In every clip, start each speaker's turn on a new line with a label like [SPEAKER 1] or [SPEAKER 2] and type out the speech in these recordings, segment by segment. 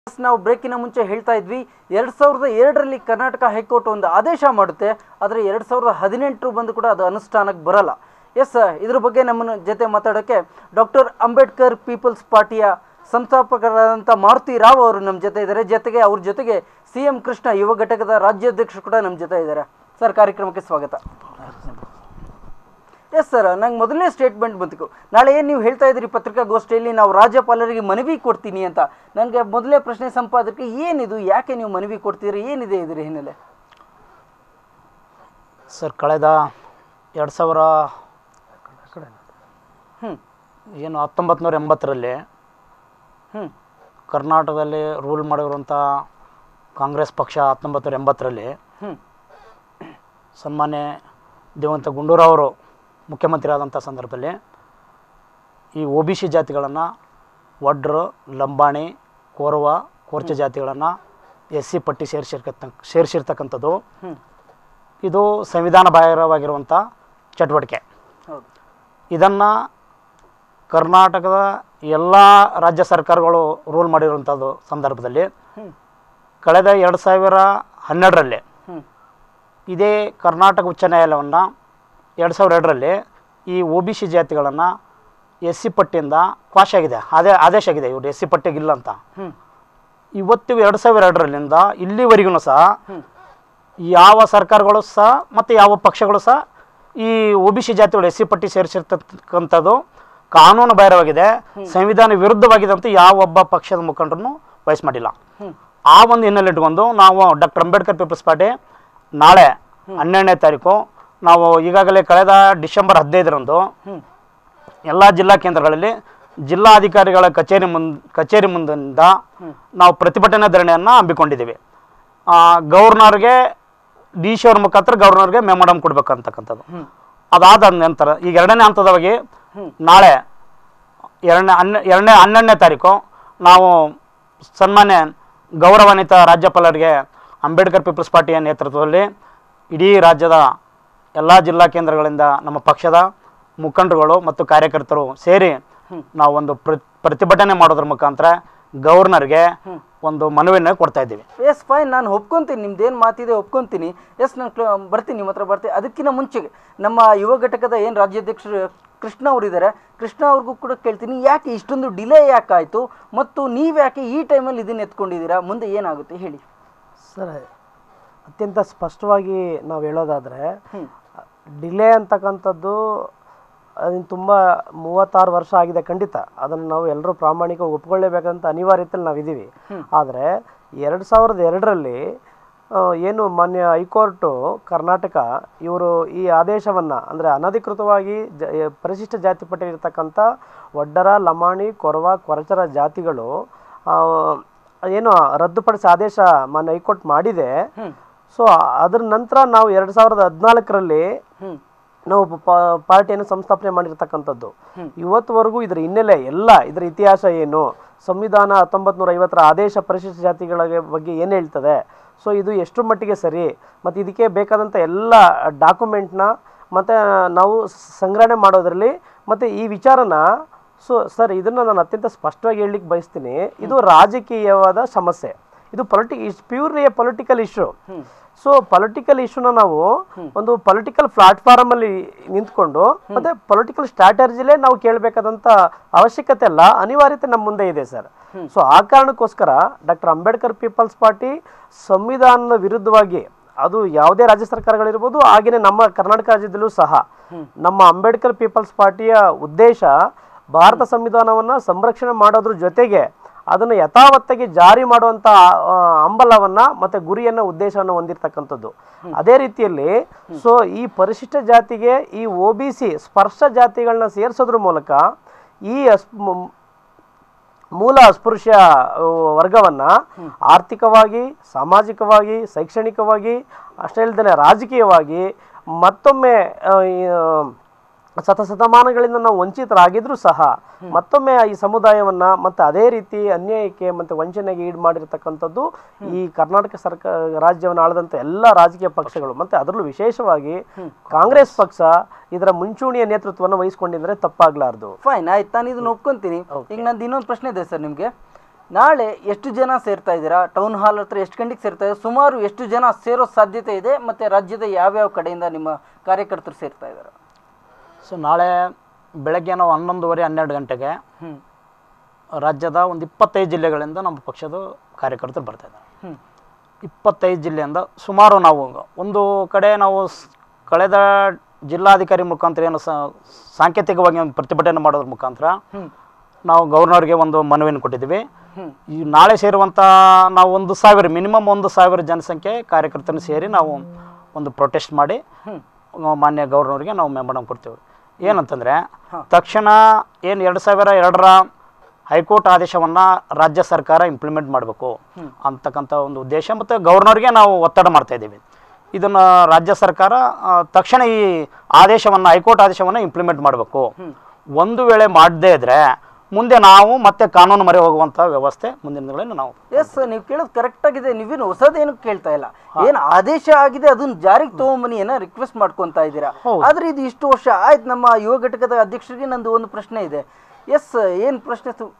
[SPEAKER 1] S, ನಾವು ಬ್ರೇಕಿನ ಮುಂಚೆ ಹೇಳ್ತಾ ಇದ್ವಿ ಎರಡ್ ಸಾವಿರದ ಎರಡರಲ್ಲಿ ಕರ್ನಾಟಕ ಹೈಕೋರ್ಟ್ ಒಂದು ಆದೇಶ ಮಾಡುತ್ತೆ ಆದರೆ ಎರಡ್ ಸಾವಿರದ ಹದಿನೆಂಟರು ಬಂದು ಕೂಡ ಅದು ಅನುಷ್ಠಾನಕ್ಕೆ ಬರಲ್ಲ ಎಸ್ ಇದ್ರ ಬಗ್ಗೆ ನಮ್ಮ ಜೊತೆ ಮಾತಾಡೋಕ್ಕೆ ಡಾಕ್ಟರ್ ಅಂಬೇಡ್ಕರ್ ಪೀಪಲ್ಸ್ ಪಾರ್ಟಿಯ ಸಂಸ್ಥಾಪಕರಾದಂಥ ಮಾರುತಿ ರಾವ್ ಅವರು ನಮ್ಮ ಜೊತೆ ಇದ್ದಾರೆ ಜೊತೆಗೆ ಅವ್ರ ಜೊತೆಗೆ ಸಿ ಎಂ ಕೃಷ್ಣ ಯುವ ಘಟಕದ ರಾಜ್ಯಾಧ್ಯಕ್ಷರು ಕೂಡ ನಮ್ಮ ಜೊತೆ ಇದ್ದಾರೆ ಸರ್ ಕಾರ್ಯಕ್ರಮಕ್ಕೆ ಸ್ವಾಗತ ಎಸ್ ಸರ್ ನಂಗೆ ಮೊದಲನೇ ಸ್ಟೇಟ್ಮೆಂಟ್ ಬಂತು ನಾಳೆ ಏನು ನೀವು ಹೇಳ್ತಾ ಇದ್ದೀರಿ ಪತ್ರಿಕಾಗೋಷ್ಠಿಯಲ್ಲಿ ನಾವು ರಾಜ್ಯಪಾಲರಿಗೆ ಮನವಿ ಕೊಡ್ತೀನಿ ಅಂತ ನನಗೆ ಮೊದಲನೇ ಪ್ರಶ್ನೆ ಸಂಪಾದಕ್ಕೆ ಏನಿದು ಯಾಕೆ ನೀವು ಮನವಿ ಕೊಡ್ತೀರಿ ಏನಿದೆ ಇದ್ರ ಹಿನ್ನೆಲೆ
[SPEAKER 2] ಸರ್ ಕಳೆದ ಎರಡು ಸಾವಿರ
[SPEAKER 1] ಹ್ಞೂ
[SPEAKER 2] ಏನು ಹತ್ತೊಂಬತ್ತು ನೂರ ಎಂಬತ್ತರಲ್ಲಿ
[SPEAKER 1] ಹ್ಞೂ
[SPEAKER 2] ಕರ್ನಾಟಕದಲ್ಲಿ ರೂಲ್ ಮಾಡಿರುವಂಥ ಕಾಂಗ್ರೆಸ್ ಪಕ್ಷ ಹತ್ತೊಂಬತ್ತು ನೂರ ಎಂಬತ್ತರಲ್ಲಿ
[SPEAKER 1] ಹ್ಞೂ
[SPEAKER 2] ಸನ್ಮಾನ್ಯ ದೇವಂತ ಗುಂಡೂರಾವರು ಮುಖ್ಯಮಂತ್ರಿ ಆದಂಥ ಸಂದರ್ಭದಲ್ಲಿ ಈ ಒ ಬಿ ಸಿ ಜಾತಿಗಳನ್ನು ವಡ್ರು ಲಂಬಾಣಿ ಕೋರವ ಕೋರ್ಚ ಜಾತಿಗಳನ್ನು ಎಸ್ ಸಿ ಪಟ್ಟಿ ಸೇರಿಸಿರ್ತಕ್ಕ ಸೇರಿಸಿರ್ತಕ್ಕಂಥದ್ದು
[SPEAKER 1] ಹ್ಞೂ
[SPEAKER 2] ಇದು ಸಂವಿಧಾನ ಬಾಹಿರವಾಗಿರುವಂಥ ಚಟುವಟಿಕೆ
[SPEAKER 1] ಹೌದು
[SPEAKER 2] ಇದನ್ನು ಕರ್ನಾಟಕದ ಎಲ್ಲ ರಾಜ್ಯ ಸರ್ಕಾರಗಳು ರೂಲ್ ಮಾಡಿರುವಂಥದ್ದು ಸಂದರ್ಭದಲ್ಲಿ
[SPEAKER 1] ಹ್ಞೂ
[SPEAKER 2] ಕಳೆದ ಎರಡು ಸಾವಿರ ಹನ್ನೆರಡರಲ್ಲಿ
[SPEAKER 1] ಹ್ಞೂ
[SPEAKER 2] ಇದೇ ಕರ್ನಾಟಕ ಉಚ್ಚ ನ್ಯಾಯಾಲಯವನ್ನು ಎರಡು ಸಾವಿರ ಎರಡರಲ್ಲಿ ಈ ಒ ಬಿ ಸಿ ಜಾತಿಗಳನ್ನು ಎಸ್ ಸಿ ಪಟ್ಟಿಯಿಂದ ಕ್ವಾಶ್ ಆಗಿದೆ ಅದೇ ಆದೇಶ ಆಗಿದೆ ಇವರು ಎಸ್ ಸಿ ಪಟ್ಟಿಗಿಲ್ಲ ಅಂತ
[SPEAKER 1] ಹ್ಞೂ
[SPEAKER 2] ಇವತ್ತಿಗೂ ಎರಡು ಸಾವಿರ ಎರಡರಲ್ಲಿಂದ ಇಲ್ಲಿವರೆಗೂ ಸಹ
[SPEAKER 1] ಹ್ಞೂ
[SPEAKER 2] ಯಾವ ಸರ್ಕಾರಗಳು ಸಹ ಮತ್ತು ಯಾವ ಪಕ್ಷಗಳು ಸಹ ಈ ಒ ಬಿ ಸಿ ಜಾತಿಗಳು ಎಸ್ ಸಿ ಪಟ್ಟಿ ಸೇರಿಸಿರ್ತಕ್ಕಂಥದ್ದು ಕಾನೂನು ಬಾಹಿರವಾಗಿದೆ ಸಂವಿಧಾನ ವಿರುದ್ಧವಾಗಿದೆ ಅಂತ ಯಾವ ಒಬ್ಬ ಪಕ್ಷದ ಮುಖಂಡರನ್ನು ವಯಸ್ಸು ಮಾಡಿಲ್ಲ
[SPEAKER 1] ಹ್ಞೂ
[SPEAKER 2] ಆ ಒಂದು ಹಿನ್ನೆಲೆ ಇಟ್ಕೊಂಡು ನಾವು ಡಾಕ್ಟರ್ ಅಂಬೇಡ್ಕರ್ ಪೀಪಲ್ಸ್ ಪಾರ್ಟಿ ನಾಳೆ ಹನ್ನೆರಡನೇ ತಾರೀಕು ನಾವು ಈಗಾಗಲೇ ಕಳೆದ ಡಿಸೆಂಬರ್ ಹದಿನೈದರಂದು
[SPEAKER 1] ಹ್ಞೂ
[SPEAKER 2] ಎಲ್ಲ ಜಿಲ್ಲಾ ಕೇಂದ್ರಗಳಲ್ಲಿ ಜಿಲ್ಲಾಧಿಕಾರಿಗಳ ಕಚೇರಿ ಮುಂದ್ ಕಚೇರಿ ಮುಂದಿನಿಂದ ನಾವು ಪ್ರತಿಭಟನಾ ಧರಣಿಯನ್ನು ಹಮ್ಮಿಕೊಂಡಿದ್ದೀವಿ ಆ, ಗವರ್ನರ್ಗೆ ಡಿ ಸಿ ಅವ್ರ ಮುಖಾಂತರ ಗವರ್ನರ್ಗೆ ಮೆಮೊಡಮ್ ಕೊಡ್ಬೇಕಂತಕ್ಕಂಥದ್ದು
[SPEAKER 1] ಹ್ಞೂ
[SPEAKER 2] ಅದಾದ ನಂತರ ಈಗ ಎರಡನೇ ಹಂತದವಾಗಿ ನಾಳೆ ಎರಡನೇ ಹನ್ನೆ ಎರಡನೇ ಹನ್ನೆರಡನೇ ತಾರೀಕು ನಾವು ಸನ್ಮಾನ್ಯ ಗೌರವಾನ್ವಿತ ರಾಜ್ಯಪಾಲರಿಗೆ ಅಂಬೇಡ್ಕರ್ ಪೀಪಲ್ಸ್ ಪಾರ್ಟಿಯ ನೇತೃತ್ವದಲ್ಲಿ ಇಡೀ ರಾಜ್ಯದ ಎಲ್ಲ ಜಿಲ್ಲಾ ಕೇಂದ್ರಗಳಿಂದ ನಮ್ಮ ಪಕ್ಷದ ಮುಖಂಡರುಗಳು ಮತ್ತು ಕಾರ್ಯಕರ್ತರು ಸೇರಿ ನಾವು ಒಂದು ಪ್ರ ಪ್ರತಿಭಟನೆ ಮಾಡೋದ್ರ ಮುಖಾಂತರ ಗವರ್ನರ್ಗೆ ಒಂದು ಮನವಿಯನ್ನು ಕೊಡ್ತಾ ಇದ್ದೀವಿ
[SPEAKER 1] ಎಸ್ ಫೈನ್ ನಾನು ಒಪ್ಕೊಂತೀನಿ ನಿಮ್ದೇನು ಮಾತಿದೆ ಒಪ್ಕೊಂತೀನಿ ಎಸ್ ನಾನು ಕ್ಲ- ಬರ್ತೀನಿ ನಿಮ್ಮ ಹತ್ರ ಬರ್ತೀನಿ ಅದಕ್ಕಿಂತ ಮುಂಚೆಗೆ ನಮ್ಮ ಯುವ ಘಟಕದ ಏನು ರಾಜ್ಯಾಧ್ಯಕ್ಷರು ಕೃಷ್ಣ ಅವರಿದ್ದಾರೆ ಕೃಷ್ಣ ಅವ್ರಿಗೂ ಕೂಡ ಕೇಳ್ತೀನಿ ಯಾಕೆ ಇಷ್ಟೊಂದು ಡಿಲೇ ಯಾಕೆ ಆಯಿತು ಮತ್ತು ನೀವು ಯಾಕೆ ಈ ಟೈಮಲ್ಲಿ ಇದನ್ನು ಎತ್ಕೊಂಡಿದ್ದೀರಾ ಮುಂದೆ ಏನಾಗುತ್ತೆ ಹೇಳಿ
[SPEAKER 3] ಸರ್ ಅತ್ಯಂತ ಸ್ಪಷ್ಟವಾಗಿ ನಾವು ಹೇಳೋದಾದರೆ
[SPEAKER 1] ಹ್ಮ್.
[SPEAKER 3] ಡಿಲೇ ಅಂತಕ್ಕಂಥದ್ದು ಅದನ್ನು ತುಂಬ ಮೂವತ್ತಾರು ವರ್ಷ ಆಗಿದೆ ಖಂಡಿತ ಅದನ್ನು ನಾವು ಎಲ್ಲರೂ ಪ್ರಾಮಾಣಿಕ ಒಪ್ಕೊಳ್ಳೇಬೇಕಂತ ಅನಿವಾರ್ಯತೆಯಲ್ಲಿ ನಾವಿದ್ದೀವಿ ಆದರೆ ಎರಡು ಸಾವಿರದ ಎರಡರಲ್ಲಿ ಏನು ಮಾನ್ಯ ಹೈಕೋರ್ಟು ಕರ್ನಾಟಕ ಇವರು ಈ ಆದೇಶವನ್ನು ಅಂದರೆ ಅನಧಿಕೃತವಾಗಿ ಜ ಎ- ಪರಿಶಿಷ್ಟ ಜಾತಿ ಪಟ್ಟಿರ್ತಕ್ಕಂಥ ಒಡ್ಡರ ಲಮಾಣಿ ಕೊರವ ಕೊರಚರ ಜಾತಿಗಳು ಆ, ಏನು ರದ್ದುಪಡಿಸಿ ಆದೇಶ ಮಾನ್ಯ ಹೈಕೋರ್ಟ್ ಮಾಡಿದೆ ಸೊ ಅದ್ರ ನಂತರ ನಾವು ಎರಡು ಸಾವಿರದ ಹದಿನಾಲ್ಕರಲ್ಲಿ
[SPEAKER 1] ಹ್ಞೂ
[SPEAKER 3] ನಾವು ಪ- ಪಾರ್ಟಿಯನ್ನು ಸಂಸ್ಥಾಪನೆ ಮಾಡಿರ್ತಕ್ಕಂಥದ್ದು ಇವತ್ತುವರೆಗೂ ಇದರ ಹಿನ್ನೆಲೆ ಎಲ್ಲ ಇದರ ಇತಿಹಾಸ ಏನು ಸಂವಿಧಾನ ಹತ್ತೊಂಬತ್ತು ನೂರ ಐವತ್ತರ ಆದೇಶ ಪರಿಶಿಷ್ಟ ಜಾತಿಗಳ ಬಗ್ಗೆ ಏನು ಹೇಳ್ತದೆ ಸೊ ಇದು ಎಷ್ಟು ಮಟ್ಟಿಗೆ ಸರಿ ಮತ್ತು ಇದಕ್ಕೆ ಬೇಕಾದಂಥ ಎಲ್ಲ ಡಾಕ್ಯುಮೆಂಟ್ನ ಮತ್ತು ನಾವು ಸಂಗ್ರಹಣೆ ಮಾಡೋದ್ರಲ್ಲಿ ಮತ್ತು ಈ ವಿಚಾರನ ಸೊ ಸರ್ ಇದನ್ನು ನಾನು ಅತ್ಯಂತ ಸ್ಪಷ್ಟವಾಗಿ ಹೇಳಲಿಕ್ಕೆ ಬಯಸ್ತೀನಿ ಇದು ರಾಜಕೀಯವಾದ ಸಮಸ್ಯೆ ಇದು polity is purely a political issue so political ಇಶ್ಯೂನ ನಾವು ಒಂದು ಪೊಲಿಟಿಕಲ್ ಪ್ಲಾಟ್ಫಾರ್ಮ್ ಅಲ್ಲಿ ನಿಂತ್ಕೊಂಡು ಮತ್ತೆ ಪೊಲಿಟಿಕಲ್ ಸ್ಟ್ರಾಟಜಿಲೇ ನಾವು ಕೇಳಬೇಕಾದಂತ ಅವಶ್ಯಕತೆ ಅಲ್ಲ ಅನಿವಾರ್ಯತೆ ನಮ್ಮ ಮುಂದೆ ಇದೆ ಸರ್ ಸೊ ಆ ಕಾರಣಕ್ಕೋಸ್ಕರ ಡಾಕ್ಟರ್ ಅಂಬೇಡ್ಕರ್ ಪೀಪಲ್ಸ್ ಪಾರ್ಟಿ ಸಂವಿಧಾನದ ವಿರುದ್ಧವಾಗಿ ಅದು ಯಾವುದೇ ರಾಜ್ಯ ಸರ್ಕಾರಗಳಿರ್ಬೋದು ಹಾಗೆಯೇ ನಮ್ಮ ಕರ್ನಾಟಕ ರಾಜ್ಯದಲ್ಲೂ ಸಹ ನಮ್ಮ ಅಂಬೇಡ್ಕರ್ ಪೀಪಲ್ಸ್ ಪಾರ್ಟಿಯ ಉದ್ದೇಶ ಭಾರತ ಸಂವಿಧಾನವನ್ನ ಸಂರಕ್ಷಣೆ ಮಾಡೋದ್ರ ಜೊತೆಗೆ ಅದನ್ನು ಯಥಾವತ್ತಾಗಿ ಜಾರಿ ಮಾಡುವಂತ ಆ, ಹಂಬಲವನ್ನ ಮತ್ತೆ ಗುರಿಯನ್ನ ಉದ್ದೇಶವನ್ನು ಹೊಂದಿರತಕ್ಕಂಥದ್ದು ಅದೇ ರೀತಿಯಲ್ಲಿ ಸೊ ಈ ಪರಿಶಿಷ್ಟ ಜಾತಿಗೆ ಈ ಒ ಬಿ ಸಿ ಸ್ಪರ್ಶ ಜಾತಿಗಳನ್ನ ಸೇರಿಸೋದ್ರ ಮೂಲಕ ಈ ಅಸ್ ಮ್- ಮೂಲ ಅಸ್ಪೃಶ್ಯ ಆ, ವರ್ಗವನ್ನ ಆರ್ಥಿಕವಾಗಿ ಸಾಮಾಜಿಕವಾಗಿ ಶೈಕ್ಷಣಿಕವಾಗಿ ಅಷ್ಟೇ ಅಲ್ಲದೆ ರಾಜಕೀಯವಾಗಿ ಮತ್ತೊಮ್ಮೆ ಆ, ಈ, ಆ, ಶತಶತಮಾನಗಳಿಂದ ನಾವು ವಂಚಿತರಾಗಿದ್ರೂ ಸಹ ಮತ್ತೊಮ್ಮೆ ಈ ಸಮುದಾಯವನ್ನ ಮತ್ತೆ ಅದೇ ರೀತಿ ಅನ್ಯಾಯಕ್ಕೆ ಮತ್ತೆ ವಂಚನೆಗೆ ಈಡು ಮಾಡಿರ್ತಕ್ಕಂಥದ್ದು ಈ ಕರ್ನಾಟಕ ಸರ್ಕಾರ ರಾಜ್ಯವನ್ನು ಆಳದಂತ ಎಲ್ಲ ರಾಜಕೀಯ ಪಕ್ಷಗಳು ಮತ್ತೆ ಅದರಲ್ಲೂ ವಿಶೇಷವಾಗಿ ಕಾಂಗ್ರೆಸ್ ಪಕ್ಷ ಇದರ ಮುಂಚೂಣಿಯ ನೇತೃತ್ವವನ್ನು ವಹಿಸ್ಕೊಂಡಿದ್ರೆ ತಪ್ಪಾಗ್ಲಾರ್ದು
[SPEAKER 1] ಫೈನ್ ಆಯ್ತು ನಾನು ಇದನ್ನ ಒಪ್ಕೊಂತೀನಿ ಈಗ ನಂದು ಇನ್ನೊಂದು ಪ್ರಶ್ನೆ ಇದೆ ಸರ್ ನಿಮಗೆ ನಾಳೆ ಎಷ್ಟು ಜನ ಸೇರ್ತಾ ಇದ್ದೀರಾ ಟೌನ್ ಹಾಲ್ ಹತ್ರ ಎಷ್ಟು ಗಂಟೆಗೆ ಸೇರ್ತಾ ಇದ್ದಾರೆ ಸುಮಾರು ಎಷ್ಟು ಜನ ಸೇರೋ ಸಾಧ್ಯತೆ ಇದೆ ಮತ್ತು ರಾಜ್ಯದ ಯಾವ್ಯಾವ ಕಡೆಯಿಂದ ನಿಮ್ಮ ಕಾರ್ಯಕರ್ತರು ಸೇರ್ತಾ ಇದ್ದಾರೆ
[SPEAKER 2] ಸೊ ನಾಳೆ ಬೆಳಗ್ಗೆ ನಾವು ಹನ್ನೊಂದುವರೆ ಹನ್ನೆರಡು ಗಂಟೆಗೆ
[SPEAKER 1] ಹ್ಞೂ
[SPEAKER 2] ರಾಜ್ಯದ ಒಂದು ಇಪ್ಪತ್ತೈದು ಜಿಲ್ಲೆಗಳಿಂದ ನಮ್ಮ ಪಕ್ಷದ ಕಾರ್ಯಕರ್ತರು ಬರ್ತಾ ಇದ್ದಾರೆ
[SPEAKER 1] ಹ್ಞೂ
[SPEAKER 2] ಇಪ್ಪತ್ತೈದು ಜಿಲ್ಲೆಯಿಂದ ಸುಮಾರು ನಾವು ಒಂದು ಕಡೆ ನಾವು ಸ್- ಕಳೆದ ಜಿಲ್ಲಾಧಿಕಾರಿ ಮುಖಾಂತರ ಏನು ಸಾ- ಸಾಂಕೇತಿಕವಾಗಿ ಒಂದು ಪ್ರತಿಭಟನೆ ಮಾಡೋದ್ರ ಮುಖಾಂತರ
[SPEAKER 1] ಹ್ಞೂ
[SPEAKER 2] ನಾವು ಗವರ್ನರ್ಗೆ ಒಂದು ಮನವಿಯನ್ನು ಕೊಟ್ಟಿದ್ದೀವಿ
[SPEAKER 1] ಹ್ಞೂ
[SPEAKER 2] ಈ ನಾಳೆ ಸೇರುವಂಥ ನಾವು ಒಂದು ಸಾವಿರ ಮಿನಿಮಮ್ ಒಂದು ಸಾವಿರ ಜನಸಂಖ್ಯೆ ಕಾರ್ಯಕರ್ತರನ್ನು ಸೇರಿ ನಾವು ಒಂದು ಪ್ರೊಟೆಸ್ಟ್ ಮಾಡಿ ಆ, ಮಾನ್ಯ ಗವರ್ನರ್ಗೆ ನಾವು ಮೆಮೊರಂ ಕೊಡ್ತೇವೆ ಏನಂತಂದರೆ ತಕ್ಷಣ ಏನು ಎರಡು ಸಾವಿರ ಎರಡರ ಹೈಕೋರ್ಟ್ ಆದೇಶವನ್ನು ರಾಜ್ಯ ಸರ್ಕಾರ ಇಂಪ್ಲಿಮೆಂಟ್ ಮಾಡಬೇಕು ಅಂತಕ್ಕಂಥ ಒಂದು ಉದ್ದೇಶ ಮತ್ತು ಗವರ್ನರ್ಗೆ ನಾವು ಒತ್ತಡ ಮಾಡ್ತಾ ಇದ್ದೀವಿ ಇದನ್ನು ರಾಜ್ಯ ಸರ್ಕಾರ ಆ, ತಕ್ಷಣ ಈ ಆದೇಶವನ್ನು ಹೈಕೋರ್ಟ್ ಆದೇಶವನ್ನು ಇಂಪ್ಲಿಮೆಂಟ್ ಮಾಡಬೇಕು ಒಂದು ವೇಳೆ ಮಾಡದೇ ಇದ್ದರೆ ಮುಂದೆ ನಾವು ಮತ್ತೆ ಕಾನೂನು ಮೊರೆ ಹೋಗುವಂಥ ವ್ಯವಸ್ಥೆ ಮುಂದಿನ ದಿನಗಳಲ್ಲಿ ನಾವು
[SPEAKER 1] ಎಸ್ ನೀವು ಕೇಳೋದು ಕರೆಕ್ಟ್ ಆಗಿದೆ ನೀವೇನು ಹೊಸದೇನು ಕೇಳ್ತಾ ಇಲ್ಲ ಏನ್ ಆದೇಶ ಆಗಿದೆ ಅದನ್ನ ಜಾರಿಗೆ ತಗೊಂಬನ್ನಿ ಏನೋ ರಿಕ್ವೆಸ್ಟ್ ಮಾಡ್ಕೊಂತಾ ಇದ್ದೀರಾ ಆದ್ರೆ ಇದು ಇಷ್ಟು ವರ್ಷ ಆಯ್ತು ನಮ್ಮ ಯುವ ಘಟಕದ ಅಧ್ಯಕ್ಷರಿಗೆ ನಂದು ಒಂದು ಪ್ರಶ್ನೆ ಇದೆ ಎಸ್ ಏನ್ ಪ್ರಶ್ನೆ ಸು-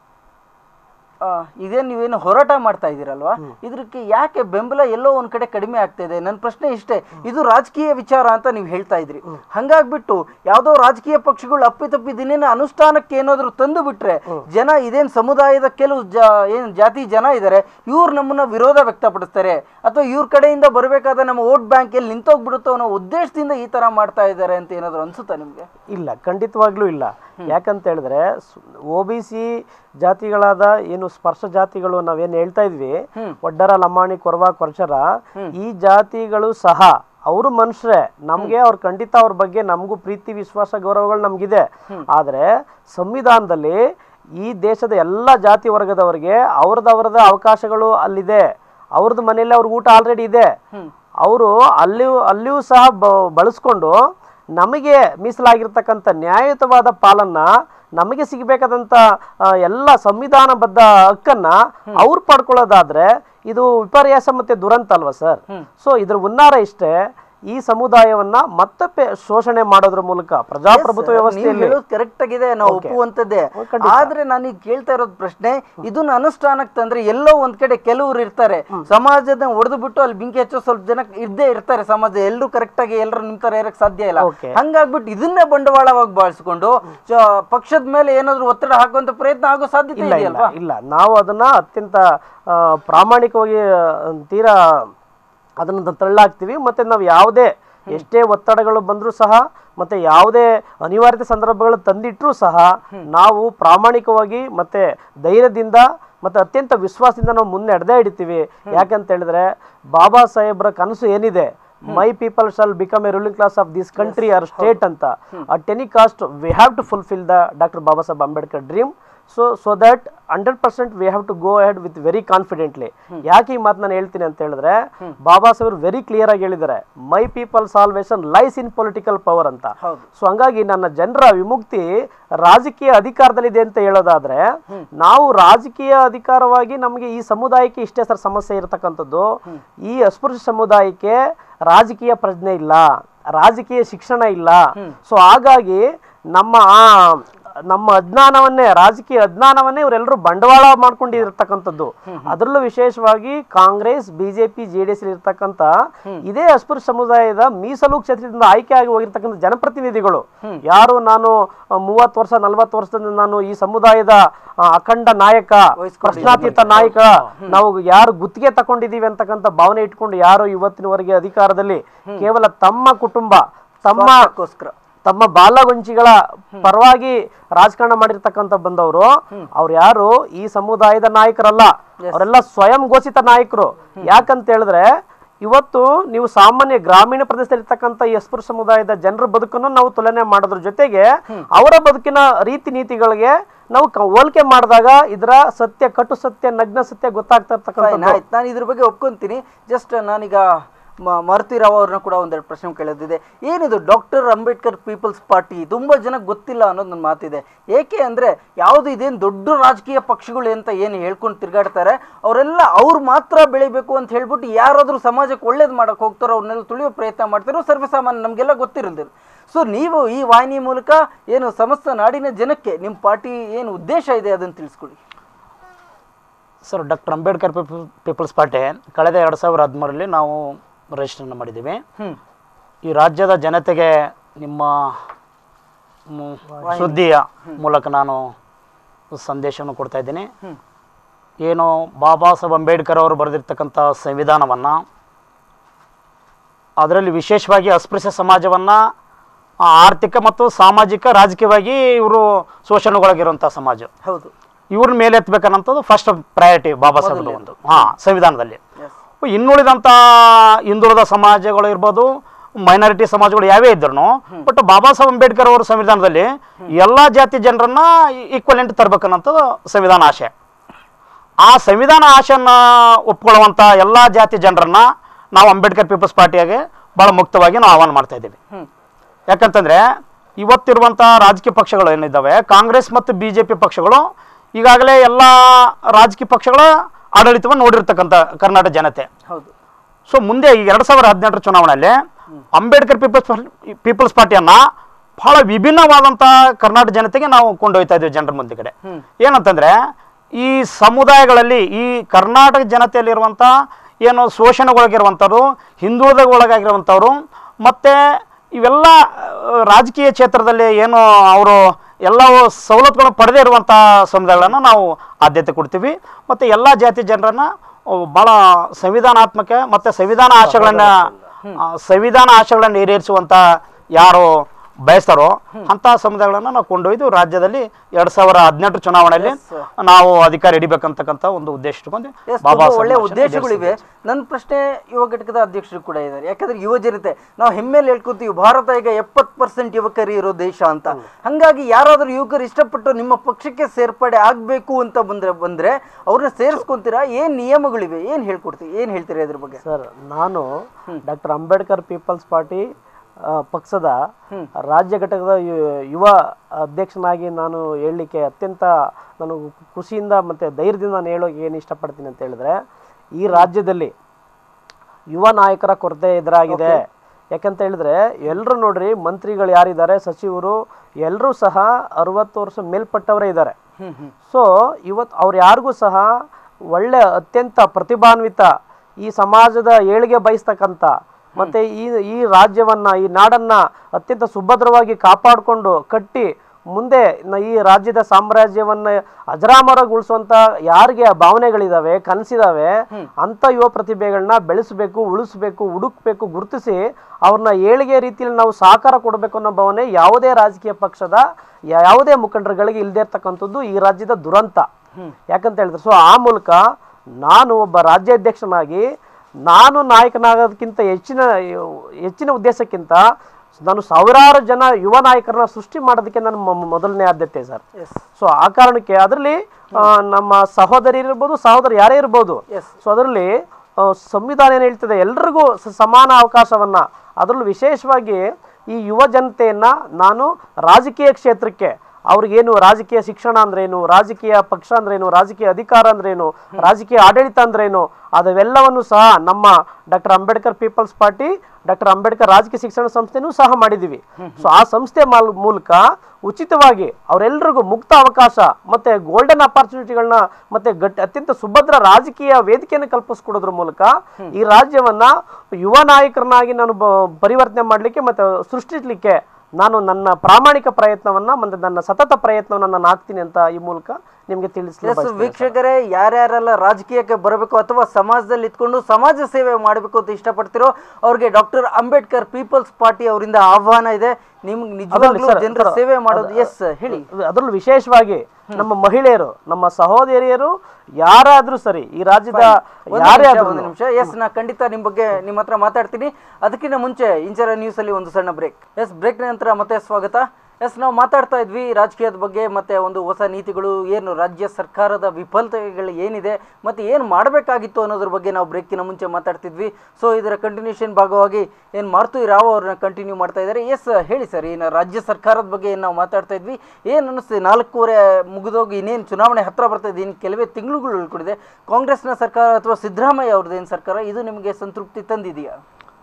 [SPEAKER 1] ಆ, ಇದೇನ್ ನೀವೇನು ಹೋರಾಟ ಮಾಡ್ತಾ ಇದ್ದೀರಲ್ವಾ ಇದಕ್ಕೆ ಯಾಕೆ ಬೆಂಬಲ ಎಲ್ಲೋ ಒಂದ್ ಕಡೆ ಕಡಿಮೆ ಆಗ್ತಾ ಇದೆ ನನ್ನ ಪ್ರಶ್ನೆ ಇಷ್ಟೇ ಇದು ರಾಜಕೀಯ ವಿಚಾರ ಅಂತ ನೀವು ಹೇಳ್ತಾ ಇದ್ರಿ ಹಂಗಾಗ್ಬಿಟ್ಟು ಯಾವ್ದೋ ರಾಜಕೀಯ ಪಕ್ಷಗಳು ಅಪ್ಪಿತಪ್ಪಿ ದಿನೇನ ಅನುಷ್ಠಾನಕ್ಕೆ ಏನಾದ್ರು ತಂದು ಬಿಟ್ರೆ ಜನ ಇದೇನ್ ಸಮುದಾಯದ ಕೆಲವು ಜ ಏನ್ ಜಾತಿ ಜನ ಇದ್ದಾರೆ ಇವ್ರು ನಮ್ಮನ್ನ ವಿರೋಧ ವ್ಯಕ್ತಪಡಿಸ್ತಾರೆ ಅಥವಾ ಇವ್ರ ಕಡೆಯಿಂದ ಬರಬೇಕಾದ ನಮ್ಮ ವೋಟ್ ಬ್ಯಾಂಕ್ ಎಲ್ಲಿ ನಿಂತೋಗ್ಬಿಡುತ್ತೋ ಅನ್ನೋ ಉದ್ದೇಶದಿಂದ ಈ ತರ ಮಾಡ್ತಾ ಇದ್ದಾರೆ ಅಂತ ಏನಾದ್ರು ಅನ್ಸುತ್ತಾ ನಿಮ್ಗೆ
[SPEAKER 3] ಇಲ್ಲ ಖಂಡಿತವಾಗ್ಲೂ ಇಲ್ಲ ಯಾಕಂತ ಹೇಳಿದ್ರೆ ಒ ಬಿ ಸಿ ಜಾತಿಗಳಾದ ಏನು ಸ್ಪರ್ಶ ಜಾತಿಗಳು ನಾವೇನು ಹೇಳ್ತಾ ಇದ್ವಿ ಒಡ್ಡರ ಲಂಬಾಣಿ ಕೊರವ ಕೊರಚರ ಈ ಜಾತಿಗಳು ಸಹ ಅವರು ಮನುಷ್ಯರೇ ನಮ್ಗೆ ಅವ್ರ ಖಂಡಿತ ಅವ್ರ ಬಗ್ಗೆ ನಮಗೂ ಪ್ರೀತಿ ವಿಶ್ವಾಸ ಗೌರವಗಳು ನಮ್ಗಿದೆ ಆದ್ರೆ ಸಂವಿಧಾನದಲ್ಲಿ ಈ ದೇಶದ ಎಲ್ಲ ಜಾತಿ ವರ್ಗದವರಿಗೆ ಅವ್ರದವ್ರದ ಅವಕಾಶಗಳು ಅಲ್ಲಿದೆ ಅವ್ರದ್ದು ಮನೆಯಲ್ಲಿ ಅವ್ರಿಗೆ ಊಟ ಆಲ್ರೆಡಿ ಇದೆ ಅವರು ಅಲ್ಲಿಯೂ ಅಲ್ಲಿಯೂ ಸಹ ಬ- ಬಳಸ್ಕೊಂಡು ನಮಗೆ ಮೀಸಲಾಗಿರ್ತಕ್ಕಂಥ ನ್ಯಾಯಯುತವಾದ ಪಾಲನ್ನ ನಮಗೆ ಸಿಗಬೇಕಾದಂಥ ಆ, ಎಲ್ಲ ಸಂವಿಧಾನಬದ್ಧ ಹಕ್ಕನ್ನ ಅವ್ರು ಪಡ್ಕೊಳ್ಳೋದಾದ್ರೆ ಇದು ವಿಪರ್ಯಾಸ ಮತ್ತೆ ದುರಂತ ಅಲ್ವಾ ಸರ್ ಸೊ ಇದ್ರ ಉನ್ನಾರ ಇಷ್ಟೇ ಈ ಸಮುದಾಯವನ್ನ ಮತ್ತೊಮ್ಮೆ ಶೋಷಣೆ ಮಾಡೋದ್ರ ಮೂಲಕ ಪ್ರಜಾಪ್ರಭುತ್ವ ವ್ಯವಸ್ಥೆಯಲ್ಲಿ
[SPEAKER 1] ಕರೆಕ್ಟ್ ಆಗಿದೆ ನಾವು ಒಪ್ಪುವಂತದ್ದೇ ಆದ್ರೆ ನಾನೀಗ ಕೇಳ್ತಾ ಇರೋದು ಪ್ರಶ್ನೆ ಇದನ್ನ ಅನುಷ್ಠಾನಕ್ಕೆ ತಂದ್ರೆ ಎಲ್ಲೋ ಒಂದ್ ಕಡೆ ಕೆಲವ್ರು ಇರ್ತಾರೆ ಸಮಾಜದ ಹೊಡೆದು ಬಿಟ್ಟು ಅಲ್ಲಿ ಬೆಂಕಿ ಹಚ್ಚೋ ಸ್ವಲ್ಪ ಜನ ಇದ್ದೇ ಇರ್ತಾರೆ ಸಮಾಜ ಎಲ್ಲರೂ ಕರೆಕ್ಟ್ ಆಗಿ ಎಲ್ಲರೂ ನಿಮ್ ತರ ಇರಕ್ ಸಾಧ್ಯ ಇಲ್ಲ
[SPEAKER 3] Okay.
[SPEAKER 1] ಹಂಗಾಗ್ಬಿಟ್ಟು ಇದನ್ನೇ ಬಂಡವಾಳವಾಗಿ ಬಳಸ್ಕೊಂಡು ಚ- ಪಕ್ಷದ ಮೇಲೆ ಏನಾದ್ರು ಒತ್ತಡ ಹಾಕುವಂತ ಪ್ರಯತ್ನ ಆಗೋ ಸಾಧ್ಯತೆ
[SPEAKER 3] ಇಲ್ಲ ಇಲ್ಲ
[SPEAKER 1] ಇದೆಯಲ್ವಾ
[SPEAKER 3] ಇಲ್ಲ ನಾವು ಅದನ್ನ ಅತ್ಯಂತ ಆ, ಪ್ರಾಮಾಣಿಕವಾಗಿ ಆ, ತೀರಾ ಅದನ್ನ ತಳ್ಳಾಕ್ತಿವಿ ಮತ್ತೆ ನಾವು ಯಾವುದೇ ಎಷ್ಟೇ ಒತ್ತಡಗಳು ಬಂದರೂ ಸಹ ಮತ್ತೆ ಯಾವುದೇ ಅನಿವಾರ್ಯತೆ ಸಂದರ್ಭಗಳು ತಂದಿಟ್ಟರೂ ಸಹ ನಾವು ಪ್ರಾಮಾಣಿಕವಾಗಿ ಮತ್ತೆ ಧೈರ್ಯದಿಂದ ಮತ್ತೆ ಅತ್ಯಂತ ವಿಶ್ವಾಸದಿಂದ ನಾವು ಮುನ್ನಡೆ ಹಿಡಿತೀವಿ ಯಾಕಂತ ಹೇಳಿದ್ರೆ ಬಾಬಾ ಸಾಹೇಬ್ರ ಕನಸು ಏನಿದೆ my people shall become a ruling class of this country or state ಅಂತ at any cost we have to fulfil the doctor Baba Saheb Ambedkar dream so so that hundred percent we have to go ahead with very confidently ಯಾಕೆ ಈ ಮಾತು ನಾನು ಹೇಳ್ತೀನಿ ಅಂತ ಹೇಳಿದ್ರೆ ಬಾಬಾ Saheb very clear ಆಗಿ ಹೇಳಿದ್ದಾರೆ my people salvation lies in political power ಅಂತ
[SPEAKER 1] ಹೌದು.
[SPEAKER 3] ಸೊ ಹಂಗಾಗಿ ನನ್ನ ಜನರ ವಿಮುಕ್ತಿ ರಾಜಕೀಯ ಅಧಿಕಾರದಲ್ಲಿದೆ ಅಂತ ಹೇಳೋದಾದ್ರೆ ನಾವು ರಾಜಕೀಯ ಅಧಿಕಾರವಾಗಿ ನಮಗೆ ಈ ಸಮುದಾಯಕ್ಕೆ ಇಷ್ಟೇ ಸರ್ ಸಮಸ್ಯೆ ಇರತಕ್ಕಂಥದ್ದು ಈ ಅಸ್ಪೃಶ್ಯ ಸಮುದಾಯಕ್ಕೆ ರಾಜಕೀಯ ಪ್ರಜ್ಞೆ ಇಲ್ಲ ರಾಜಕೀಯ ಶಿಕ್ಷಣ ಇಲ್ಲ ಸೊ ಹಾಗಾಗಿ ನಮ್ಮ ಆ ನಮ್ಮ ಅಜ್ಞಾನವನ್ನೇ ರಾಜಕೀಯ ಅಜ್ಞಾನವನ್ನೇ ಇವರೆಲ್ಲರೂ ಬಂಡವಾಳ ಮಾಡ್ಕೊಂಡಿರ್ತಕ್ಕಂಥದ್ದು ಅದರಲ್ಲೂ ವಿಶೇಷವಾಗಿ Congress BJP J D S ಇರ್ತಕ್ಕಂಥ ಇದೇ ಅಸ್ಪೃಶ್ಯ ಸಮುದಾಯದ ಮೀಸಲು ಕ್ಷೇತ್ರದಿಂದ ಆಯ್ಕೆಯಾಗಿ ಹೋಗಿರ್ತಕ್ಕಂಥ ಜನಪ್ರತಿನಿಧಿಗಳು ಯಾರು ನಾನು ಮೂವತ್ತು ವರ್ಷ ನಲವತ್ತು ವರ್ಷದಿಂದ ನಾನು ಈ ಸಮುದಾಯದ ಆ, ಅಖಂಡ ನಾಯಕ ಪ್ರಶ್ನಾತೀತ ನಾಯಕ ನಾವು ಯಾರು ಗುತ್ತಿಗೆ ತಕೊಂಡಿದೀವಿ ಅಂತಕ್ಕಂಥ ಭಾವನೆ ಇಟ್ಕೊಂಡು ಯಾರು ಇವತ್ತಿನವರೆಗೆ ಅಧಿಕಾರದಲ್ಲಿ ಕೇವಲ ತಮ್ಮ ಕುಟುಂಬ ತಮ್ಮ
[SPEAKER 1] ಸ್ವಾರ್ಥಕ್ಕೋಸ್ಕರ
[SPEAKER 3] ತಮ್ಮ ಬಾಲಗೊಂಚಿಗಳ ಪರವಾಗಿ ರಾಜಕಾರಣ ಮಾಡಿರ್ತಕ್ಕಂಥ ಬಂದವರು ಅವ್ರು ಯಾರು ಈ ಸಮುದಾಯದ ನಾಯಕರಲ್ಲ ಅವರೆಲ್ಲ ಸ್ವಯಂ ಘೋಷಿತ ನಾಯಕರು ಯಾಕಂತ ಹೇಳಿದ್ರೆ ಇವತ್ತು ನೀವು ಸಾಮಾನ್ಯ ಗ್ರಾಮೀಣ ಪ್ರದೇಶದಲ್ಲಿರ್ತಕ್ಕಂಥ ಈ ಅಸ್ಪೃಶ್ಯ ಸಮುದಾಯದ ಜನರ ಬದುಕನ್ನು ನಾವು ತುಲನೆ ಮಾಡೋದ್ರ ಜೊತೆಗೆ ಅವರ ಬದುಕಿನ ರೀತಿ ನೀತಿಗಳಿಗೆ ನಾವು ಕ- ಹೋಲಿಕೆ ಮಾಡಿದಾಗ ಇದರ ಸತ್ಯ ಕಟು ಸತ್ಯ ನಗ್ನ ಸತ್ಯ ಗೊತ್ತಾಗ್ತಾ
[SPEAKER 1] Fine,
[SPEAKER 3] ಇರ್ತಕ್ಕಂಥ
[SPEAKER 1] ಆಯ್ತು ನಾನು ಇದ್ರ ಬಗ್ಗೆ ಒಪ್ಕೊಂತೀನಿ ಜಸ್ಟ್ ನಾನೀಗ ಮ- ಮಾರುತಿ ರಾವ್ ಅವ್ರನ್ನ ಕೂಡ ಒಂದೆರಡು ಪ್ರಶ್ನೆ ಕೇಳೋದಿದೆ ಏನಿದು ಡಾಕ್ಟರ್ ಅಂಬೇಡ್ಕರ್ ಪೀಪಲ್ಸ್ ಪಾರ್ಟಿ ತುಂಬಾ ಜನ ಗೊತ್ತಿಲ್ಲ ಅನ್ನೋದು ನನ್ನ ಮಾತಿದೆ ಏಕೆ ಅಂದ್ರೆ ಯಾವುದು ಇದೇನು ದೊಡ್ಡ ರಾಜಕೀಯ ಪಕ್ಷಗಳು ಅಂತ ಏನು ಹೇಳ್ಕೊಂಡು ತಿರುಗಾಡ್ತಾರೆ ಅವರೆಲ್ಲ ಅವ್ರು ಮಾತ್ರ ಬೆಳಿಬೇಕು ಅಂತ ಹೇಳ್ಬಿಟ್ಟು ಯಾರಾದ್ರೂ ಸಮಾಜಕ್ಕೆ ಒಳ್ಳೇದು ಮಾಡಕ್ ಹೋಗ್ತಾರೋ ಅವ್ರನ್ನೆಲ್ಲ ತುಳಿಯೋ ಪ್ರಯತ್ನ ಮಾಡ್ತಾರೋ ಸರ್ವೇಸಾಮಾನ್ಯ ನಮಗೆಲ್ಲ ಗೊತ್ತಿರೋದಿಲ್ಲ ಸೊ ನೀವು ಈ ವಾಹಿನಿ ಮೂಲಕ ಏನು ಸಮಸ್ತ ನಾಡಿನ ಜನಕ್ಕೆ ನಿಮ್ಮ ಪಾರ್ಟಿ ಏನು ಉದ್ದೇಶ ಇದೆ ಅದನ್ನು ತಿಳಿಸ್ಕೊಡಿ
[SPEAKER 2] sir doctor Ambedkar people people's party ಕಳೆದ ಎರಡು ಸಾವಿರದ ಹದಿಮೂರರಲ್ಲಿ ನಾವು ರಿಜಿಸ್ಟ್ರನ್ನು ಮಾಡಿದ್ದೀವಿ
[SPEAKER 1] ಹ್ಮ್
[SPEAKER 2] ಈ ರಾಜ್ಯದ ಜನತೆಗೆ ನಿಮ್ಮ ಮು- ಸುದ್ದಿಯ ಮೂಲಕ ನಾನು ಸಂದೇಶವನ್ನು ಕೊಡ್ತಾ ಇದ್ದೀನಿ
[SPEAKER 1] ಹ್ಮ್
[SPEAKER 2] ಏನು ಬಾಬಾ ಸಾಹೇಬ್ ಅಂಬೇಡ್ಕರ್ ಅವರು ಬರೆದಿರ್ತಕ್ಕಂಥ ಸಂವಿಧಾನವನ್ನು ಅದರಲ್ಲಿ ವಿಶೇಷವಾಗಿ ಅಸ್ಪೃಶ್ಯ ಸಮಾಜವನ್ನು ಆರ್ಥಿಕ ಮತ್ತು ಸಾಮಾಜಿಕ ರಾಜಕೀಯವಾಗಿ ಇವರು ಶೋಷಣೆಗೊಳಗಿರುವಂಥ ಸಮಾಜ
[SPEAKER 1] ಹೌದು
[SPEAKER 2] ಇವ್ರ ಮೇಲೆ ಎತ್ತಬೇಕನ್ನೋಂಥದ್ದು ಫಸ್ಟ್ ಪ್ರಯಾರಿಟಿ ಬಾಬಾ ಸಾಹೇಬ್ ಒಂದು ಹಾಂ ಸಂವಿಧಾನದಲ್ಲಿ
[SPEAKER 1] ಎಸ್
[SPEAKER 2] ಇನ್ನುಳಿದಂಥ ಹಿಂದುಳಿದ ಸಮಾಜಗಳು ಇರ್ಬೋದು ಮೈನಾರಿಟಿ ಸಮಾಜಗಳು ಯಾವೇ ಇದ್ರು ಬಟ್ ಬಾಬಾ ಸಾಹೇಬ್ ಅಂಬೇಡ್ಕರ್ ಅವರ ಸಂವಿಧಾನದಲ್ಲಿ ಎಲ್ಲ ಜಾತಿ ಜನರನ್ನ ಈಕ್ವಲೆಂಟ್ ತರ್ಬೇಕನ್ನೋಂಥದ್ದು ಸಂವಿಧಾನ ಆಶೆ ಆ ಸಂವಿಧಾನ ಆಶೆಯನ್ನ ಒಪ್ಕೊಳ್ಳುವಂಥ ಎಲ್ಲ ಜಾತಿ ಜನರನ್ನ ನಾವು ಅಂಬೇಡ್ಕರ್ ಪೀಪಲ್ಸ್ ಪಾರ್ಟಿಯಾಗೆ ಭಾಳ ಮುಕ್ತವಾಗಿ ನಾವು ಆಹ್ವಾನ ಮಾಡ್ತಾ ಇದ್ದೀವಿ
[SPEAKER 1] ಹ್ಮ್
[SPEAKER 2] ಯಾಕಂತಂದ್ರೆ ಇವತ್ತಿರುವಂಥ ರಾಜಕೀಯ ಪಕ್ಷಗಳು ಏನಿದ್ದಾವೆ ಕಾಂಗ್ರೆಸ್ ಮತ್ತು ಬಿ ಜೆ ಪಿ ಪಕ್ಷಗಳು ಈಗಾಗಲೇ ಎಲ್ಲ ರಾಜಕೀಯ ಪಕ್ಷಗಳ ಆಡಳಿತವನ್ನು ನೋಡಿರ್ತಕ್ಕಂಥ ಕರ್ನಾಟಕ ಜನತೆ
[SPEAKER 1] ಹೌದು
[SPEAKER 2] ಸೊ ಮುಂದೆ ಈ ಎರಡು ಸಾವಿರದ ಹದಿನೆಂಟರ ಚುನಾವಣೆಯಲ್ಲಿ ಅಂಬೇಡ್ಕರ್ ಪೀಪಲ್ಸ್ ಪೀಪಲ್ಸ್ ಪಾರ್ಟಿಯನ್ನ ಬಹಳ ವಿಭಿನ್ನವಾದಂಥ ಕರ್ನಾಟಕ ಜನತೆಗೆ ನಾವು ಕೊಂಡೊಯ್ತಾ ಇದ್ದೀವಿ ಜನರ ಮುಂದೆ ಕಡೆ
[SPEAKER 1] ಹ್ಮ್.
[SPEAKER 2] ಏನಂತಂದ್ರೆ ಈ ಸಮುದಾಯಗಳಲ್ಲಿ ಈ ಕರ್ನಾಟಕ ಜನತೆಯಲ್ಲಿರುವಂಥ ಏನು ಶೋಷಣೆಗೊಳಗಿರುವಂಥವ್ರು ಹಿಂದುಳಿದ ಒಳಗಾಗಿರುವಂಥವ್ರು ಮತ್ತು ಇವೆಲ್ಲ ಆ, ರಾಜಕೀಯ ಕ್ಷೇತ್ರದಲ್ಲಿ ಏನು ಅವರು ಎಲ್ಲವೂ ಸವಲತ್ತುಗಳನ್ನು ಪಡೆದೇ ಇರುವಂಥ ಸಮುದಾಯಗಳನ್ನು ನಾವು ಆದ್ಯತೆ ಕೊಡ್ತೀವಿ ಮತ್ತು ಎಲ್ಲ ಜಾತಿ ಜನರನ್ನು ಭಾಳ ಸಂವಿಧಾನಾತ್ಮಕ ಮತ್ತು ಸಂವಿಧಾನ ಆಶಯಗಳನ್ನು ಆ, ಸಂವಿಧಾನ ಆಶಯಗಳನ್ನು ಈಡೇರಿಸುವಂಥ ಯಾರು ಬಯಸ್ತಾರೋ ಅಂಥ ಸಮುದಾಯಗಳನ್ನು ನಾವು ಕೊಂಡೊಯ್ದು ರಾಜ್ಯದಲ್ಲಿ ಎರಡು ಸಾವಿರ ಹದಿನೆಂಟು ಚುನಾವಣೆಯಲ್ಲಿ ನಾವು ಅಧಿಕಾರ ಹಿಡಿಬೇಕಂತಕ್ಕಂಥ ಒಂದು ಉದ್ದೇಶ ಇಟ್ಕೊಂಡು
[SPEAKER 1] ಎಸ್
[SPEAKER 2] ಬಾಬಾ
[SPEAKER 1] ತುಂಬಾ
[SPEAKER 2] ಸಾಹೇಬ್
[SPEAKER 1] ಒಳ್ಳೆ
[SPEAKER 2] ಭಾಷಣ
[SPEAKER 1] ಉದ್ದೇಶಗಳಿವೆ ನನ್ನ ಪ್ರಶ್ನೆ ಯುವ ಘಟಕದ ಅಧ್ಯಕ್ಷರು ಕೂಡ ಇದ್ದಾರೆ ಯಾಕಂದ್ರೆ ಯುವ ಜನತೆ ನಾವು ಹೆಮ್ಮೆಯಲ್ಲಿ ಹೇಳ್ಕೊತೀವಿ ಭಾರತ ಈಗ ಎಪ್ಪತ್ತು ಪರ್ಸೆಂಟ್ ಯುವಕರು ಇರೋ ದೇಶ ಅಂತ ಹಂಗಾಗಿ ಯಾರಾದರೂ ಯುವಕರು ಇಷ್ಟಪಟ್ಟು ನಿಮ್ಮ ಪಕ್ಷಕ್ಕೆ ಸೇರ್ಪಡೆ ಆಗಬೇಕು ಅಂತ ಬಂದ್ರೆ ಬಂದ್ರೆ ಅವ್ರನ್ನ ಸೇರಿಸ್ಕೊಂತೀರಾ ಏನ್ ನಿಯಮಗಳಿವೆ ಏನ್ ಹೇಳ್ಕೊಡ್ತೀವಿ ಏನ್ ಹೇಳ್ತೀರಾ ಇದ್ರ ಬಗ್ಗೆ
[SPEAKER 3] ಸರ್ ನಾನು ಡಾಕ್ಟರ್ ಅಂಬೇಡ್ಕರ್ ಪೀಪಲ್ಸ್ ಪಾರ್ಟಿ ಆ, ಪಕ್ಷದ ರಾಜ್ಯ ಘಟಕದ ಯು- ಯುವ ಅಧ್ಯಕ್ಷನಾಗಿ ನಾನು ಹೇಳಲಿಕ್ಕೆ ಅತ್ಯಂತ ನಾನು ಖುಷಿಯಿಂದ ಮತ್ತು ಧೈರ್ಯದಿಂದ ನಾನು ಹೇಳೋಕೆ ಏನು ಇಷ್ಟಪಡ್ತೀನಿ ಅಂತ ಹೇಳಿದ್ರೆ ಈ ರಾಜ್ಯದಲ್ಲಿ ಯುವ ನಾಯಕರ ಕೊರತೆ ಎದುರಾಗಿದೆ ಯಾಕಂತ ಹೇಳಿದ್ರೆ ಎಲ್ಲರೂ ನೋಡ್ರಿ ಮಂತ್ರಿಗಳು ಯಾರಿದ್ದಾರೆ ಸಚಿವರು ಎಲ್ಲರೂ ಸಹ ಅರವತ್ತು ವರ್ಷ ಮೇಲ್ಪಟ್ಟವರೇ ಇದ್ದಾರೆ
[SPEAKER 1] ಹ್ಮ್ ಹ್ಮ್
[SPEAKER 3] ಸೊ ಇವತ್ತು ಅವ್ರು ಯಾರಿಗೂ ಸಹ ಒಳ್ಳೆ ಅತ್ಯಂತ ಪ್ರತಿಭಾನ್ವಿತ ಈ ಸಮಾಜದ ಏಳಿಗೆ ಬಯಸ್ತಕ್ಕಂಥ ಮತ್ತೆ ಈ ಈ ರಾಜ್ಯವನ್ನ ಈ ನಾಡನ್ನ ಅತ್ಯಂತ ಸುಭದ್ರವಾಗಿ ಕಾಪಾಡಿಕೊಂಡು ಕಟ್ಟಿ ಮುಂದೆ ನ- ಈ ರಾಜ್ಯದ ಸಾಮ್ರಾಜ್ಯವನ್ನ ಅಜರಾಮರಗೊಳಿಸುವಂತ ಯಾರಿಗೆ ಆ ಭಾವನೆಗಳಿದಾವೆ ಕನಸಿದಾವೆ ಅಂತ ಯುವ ಪ್ರತಿಭೆಗಳನ್ನ ಬೆಳೆಸಬೇಕು ಉಳಿಸ್ಬೇಕು ಹುಡುಕ್ಬೇಕು ಗುರುತಿಸಿ ಅವ್ರನ್ನ ಏಳಿಗೆ ರೀತಿಯಲ್ಲಿ ನಾವು ಸಹಕಾರ ಕೊಡಬೇಕು ಅನ್ನೋ ಭಾವನೆ ಯಾವುದೇ ರಾಜಕೀಯ ಪಕ್ಷದ ಯಾ- ಯಾವುದೇ ಮುಖಂಡರುಗಳಿಗೆ ಇಲ್ಲದೆ ಇರ್ತಕ್ಕಂಥದ್ದು ಈ ರಾಜ್ಯದ ದುರಂತ ಯಾಕಂತ ಹೇಳಿದ್ರೆ ಸೊ ಆ ಮೂಲಕ ನಾನು ಒಬ್ಬ ರಾಜ್ಯಾಧ್ಯಕ್ಷನಾಗಿ ನಾನು ನಾಯಕನಾಗೋದಕ್ಕಿಂತ ಹೆಚ್ಚಿನ ಹೆಚ್ಚಿನ ಉದ್ದೇಶಕ್ಕಿಂತ ನಾನು ಸಾವಿರಾರು ಜನ ಯುವ ನಾಯಕರನ್ನ ಸೃಷ್ಟಿ ಮಾಡೋದಕ್ಕೆ ನನ್ನ ಮೊ- ಮೊದಲನೇ ಆದ್ಯತೆ ಸರ್
[SPEAKER 1] ಎಸ್
[SPEAKER 3] ಸೊ ಆ ಕಾರಣಕ್ಕೆ ಅದರಲ್ಲಿ ನಮ್ಮ ಸಹೋದರಿ ಇರ್ಬೋದು ಸಹೋದರಿ ಯಾರೇ ಇರ್ಬೋದು
[SPEAKER 1] Yes.
[SPEAKER 3] ಸೊ ಅದರಲ್ಲಿ ಆ, ಸಂವಿಧಾನ ಏನು ಹೇಳ್ತದೆ ಎಲ್ರಿಗೂ ಸ- ಸಮಾನ ಅವಕಾಶವನ್ನ ಅದರಲ್ಲೂ ವಿಶೇಷವಾಗಿ ಈ ಯುವ ಜನತೆಯನ್ನ ನಾನು ರಾಜಕೀಯ ಕ್ಷೇತ್ರಕ್ಕೆ ಅವ್ರಿಗೇನು ರಾಜಕೀಯ ಶಿಕ್ಷಣ ಅಂದ್ರೇನು ರಾಜಕೀಯ ಪಕ್ಷ ಅಂದ್ರೇನು ರಾಜಕೀಯ ಅಧಿಕಾರ ಅಂದ್ರೇನು ರಾಜಕೀಯ ಆಡಳಿತ ಅಂದ್ರೇನು ಅದವೆಲ್ಲವನ್ನು ಸಹ ನಮ್ಮ doctor Ambedkar people's party doctor Ambedkar ರಾಜಕೀಯ ಶಿಕ್ಷಣ ಸಂಸ್ಥೆನೂ ಸಹ ಮಾಡಿದ್ದೀವಿ ಸೊ ಆ ಸಂಸ್ಥೆ ಮಾಲ್- ಮೂಲಕ ಉಚಿತವಾಗಿ ಅವರೆಲ್ಲರಿಗೂ ಮುಕ್ತ ಅವಕಾಶ ಮತ್ತೆ ಗೋಲ್ಡನ್ ಅಪಾರ್ಚುನಿಟಿಗಳನ್ನ ಮತ್ತೆ ಗಟ್ ಅತ್ಯಂತ ಸುಭದ್ರ ರಾಜಕೀಯ ವೇದಿಕೆಯನ್ನು ಕಲ್ಪಿಸ್ಕೊಡೋದ್ರ ಮೂಲಕ ಈ ರಾಜ್ಯವನ್ನ ಯುವ ನಾಯಕರನ್ನಾಗಿ ನಾನು ಬ- ಪರಿವರ್ತನೆ ಮಾಡಲಿಕ್ಕೆ ಮತ್ತೆ ಸೃಷ್ಟಿಸಲಿಕ್ಕೆ ನಾನು ನನ್ನ ಪ್ರಾಮಾಣಿಕ ಪ್ರಯತ್ನವನ್ನ ಮತ್ತೆ ನನ್ನ ಸತತ ಪ್ರಯತ್ನವನ್ನ ನಾನು ಹಾಕ್ತೀನಿ ಅಂತ ಈ ಮೂಲಕ ನಿಮಗೆ ತಿಳಿಸಲು
[SPEAKER 1] ಎಸ್ ವೀಕ್ಷಕರೇ ಯಾರ್ಯಾರೆಲ್ಲ ರಾಜಕೀಯಕ್ಕೆ ಬರಬೇಕು ಅಥವಾ ಸಮಾಜದಲ್ಲಿ ಇದ್ಕೊಂಡು ಸಮಾಜ ಸೇವೆ ಮಾಡಬೇಕು ಅಂತ ಇಷ್ಟಪಡ್ತಿರೋ ಅವ್ರಿಗೆ ಡಾಕ್ಟರ್ ಅಂಬೇಡ್ಕರ್ ಪೀಪಲ್ಸ್ ಪಾರ್ಟಿ ಅವರಿಂದ ಆಹ್ವಾನ ಇದೆ ನಿಮ್ಗೆ ನಿಜವಾಗ್ಲೂ
[SPEAKER 3] ಸರ್,
[SPEAKER 1] ಜನರ
[SPEAKER 3] ಸರ್,
[SPEAKER 1] ಸೇವೆ ಮಾಡೋದು ಎಸ್ ಹೇಳಿ
[SPEAKER 3] ಅದರಲ್ಲೂ ವಿಶೇಷವಾಗಿ ನಮ್ಮ ಮಹಿಳೆಯರು ನಮ್ಮ ಸಹೋದರಿಯರು ಯಾರಾದ್ರೂ ಸರಿ ಈ ರಾಜ್ಯದ
[SPEAKER 1] ಒಂದು
[SPEAKER 3] ಯಾರೇ
[SPEAKER 1] ನಿಮಿಷ,
[SPEAKER 3] ಆದ್ರೂ
[SPEAKER 1] ಒಂದು ನಿಮಿಷ ಎಸ್ ನಾ ಖಂಡಿತ ನಿಮ್ಮ ಬಗ್ಗೆ ನಿಮ್ಮ ಹತ್ರ ಮಾತಾಡ್ತೀನಿ ಅದಕ್ಕಿಂತ ಮುಂಚೆ ಇಂಚರ ನ್ಯೂಸ್ ಅಲ್ಲಿ ಒಂದು ಸಣ್ಣ ಬ್ರೇಕ್ ಎಸ್ ಬ್ರೇಕ್ ನಂತರ ಮತ್ತೆ ಸ್ವಾಗತ ಎಸ್ ನಾವು ಮಾತಾಡ್ತಾ ಇದ್ವಿ ರಾಜಕೀಯದ ಬಗ್ಗೆ ಮತ್ತೆ ಒಂದು ಹೊಸ ನೀತಿಗಳು ಏನು ರಾಜ್ಯ ಸರ್ಕಾರದ ವಿಫಲತೆಗಳು ಏನಿದೆ ಮತ್ತೆ ಏನು ಮಾಡಬೇಕಾಗಿತ್ತು ಅನ್ನೋದ್ರ ಬಗ್ಗೆ ನಾವು ಬ್ರೇಕಿನ ಮುಂಚೆ ಮಾತಾಡ್ತಿದ್ವಿ ಸೊ ಇದರ ಕಂಟಿನ್ಯೂಷನ್ ಭಾಗವಾಗಿ ಏನು ಮಾರುತಿ ರಾವ್ ಅವ್ರನ್ನ ಕಂಟಿನ್ಯೂ ಮಾಡ್ತಾ ಇದ್ದಾರೆ ಎಸ್ ಹೇಳಿ ಸರ್ ಏನು ರಾಜ್ಯ ಸರ್ಕಾರದ ಬಗ್ಗೆ ಏನು ನಾವು ಮಾತಾಡ್ತಾ ಇದ್ವಿ ಏನು ಅನ್ನಿಸ್ತಿದೆ ನಾಲ್ಕೂವರೆ ಮುಗಿದೋಗಿ ಇನ್ನೇನು ಚುನಾವಣೆ ಹತ್ರ ಬರ್ತಾ ಇದೆ ಇನ್ನು ಕೆಲವೇ ತಿಂಗಳುಗಳು ಉಳ್ಕೊಂಡಿದೆ ಕಾಂಗ್ರೆಸ್ನ ಸರ್ಕಾರ ಅಥವಾ ಸಿದ್ದರಾಮಯ್ಯ ಅವ್ರದ್ದೇನು ಸರ್ಕಾರ ಇದು ನಿಮಗೆ ಸಂತೃಪ್ತಿ ತಂದಿದೆಯಾ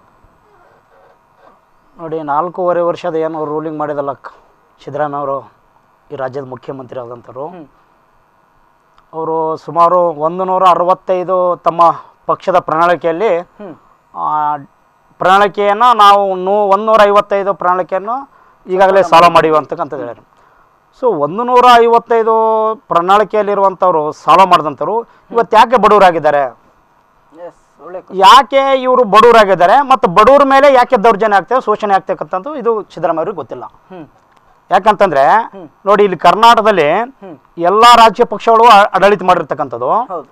[SPEAKER 2] ನೋಡಿ ನಾಲ್ಕೂವರೆ ವರ್ಷದ ಏನು ಅವ್ರು ರೂಲಿಂಗ್ ಮಾಡಿದಲ್ಲ ಕ- ಸಿದ್ದರಾಮಯ್ಯ ಅವರು ಈ ರಾಜ್ಯದ ಮುಖ್ಯಮಂತ್ರಿ ಆದಂಥವ್ರು ಅವರು ಸುಮಾರು ಒಂದು ನೂರ ಅರವತ್ತೈದು ತಮ್ಮ ಪಕ್ಷದ ಪ್ರಣಾಳಿಕೆಯಲ್ಲಿ
[SPEAKER 1] ಹ್ಮ್
[SPEAKER 2] ಆ, ಪ್ರಣಾಳಿಕೆಯನ್ನು ನಾವು ನೂ ಒಂದೂರ ಐವತ್ತೈದು ಪ್ರಣಾಳಿಕೆಯನ್ನು ಈಗಾಗಲೇ ಸಾಲ್ವ್ ಮಾಡಿವಿ ಅಂತಕ್ಕಂಥದ್ದು ಹೇಳ್ಯಾರ ಸೊ ಒಂದು ನೂರ ಐವತ್ತೈದು ಪ್ರಣಾಳಿಕೆಯಲ್ಲಿರುವಂಥವ್ರು ಸಾಲ್ವ್ ಮಾಡಿದಂಥವ್ರು ಇವತ್ತು ಯಾಕೆ ಬಡವರಾಗಿದ್ದಾರೆ
[SPEAKER 1] ಎಸ್ ಒಳ್ಳೆ
[SPEAKER 2] ಯಾಕೆ ಇವರು ಬಡವರಾಗಿದ್ದಾರೆ ಮತ್ತು ಬಡವ್ರ ಮೇಲೆ ಯಾಕೆ ದೌರ್ಜನ್ಯ ಆಗ್ತದೆ ಶೋಷಣೆ ಆಗ್ತಕ್ಕಂಥದ್ದು ಇದು ಸಿದ್ದರಾಮಯ್ಯವ್ರಿಗೆ ಗೊತ್ತಿಲ್ಲ
[SPEAKER 1] ಹ್ಮ್
[SPEAKER 2] ಯಾಕಂತಂದ್ರೆ ನೋಡಿ ಇಲ್ಲಿ ಕರ್ನಾಟಕದಲ್ಲಿ
[SPEAKER 1] ಹ್ಮ್.
[SPEAKER 2] ಎಲ್ಲ ರಾಜ್ಯ ಪಕ್ಷಗಳು ಆ- ಆಡಳಿತ ಮಾಡಿರ್ತಕ್ಕಂಥದ್ದು
[SPEAKER 1] ಹೌದು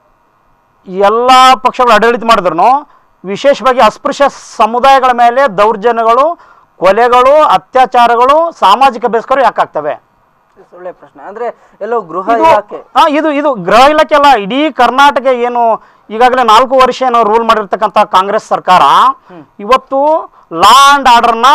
[SPEAKER 2] ಎಲ್ಲ ಪಕ್ಷಗಳು ಆಡಳಿತ ಮಾಡಿದ್ರು ವಿಶೇಷವಾಗಿ ಅಸ್ಪೃಶ್ಯ ಸಮುದಾಯಗಳ ಮೇಲೆ ದೌರ್ಜನ್ಯಗಳು ಕೊಲೆಗಳು ಅತ್ಯಾಚಾರಗಳು ಸಾಮಾಜಿಕ ಬೇಸ್ಕರು ಯಾಕಾಗ್ತವೆ
[SPEAKER 1] ಎಸ್, ಒಳ್ಳೆ ಪ್ರಶ್ನೆ ಅಂದ್ರೆ ಎಲ್ಲೋ ಗೃಹ
[SPEAKER 2] ಇದು
[SPEAKER 1] ಇಲಾಖೆ
[SPEAKER 2] ಆ, ಇದು ಇದು ಗೃಹ ಇಲಾಖೆ ಅಲ್ಲ ಇಡೀ ಕರ್ನಾಟಕ ಏನು ಈಗಾಗಲೇ ನಾಲ್ಕು ವರ್ಷ ಏನೋ ರೂಲ್ ಮಾಡಿರ್ತಕ್ಕಂಥ ಕಾಂಗ್ರೆಸ್ ಸರ್ಕಾರ ಇವತ್ತು ಲಾ ಅಂಡ್ ಆರ್ಡರ್ನ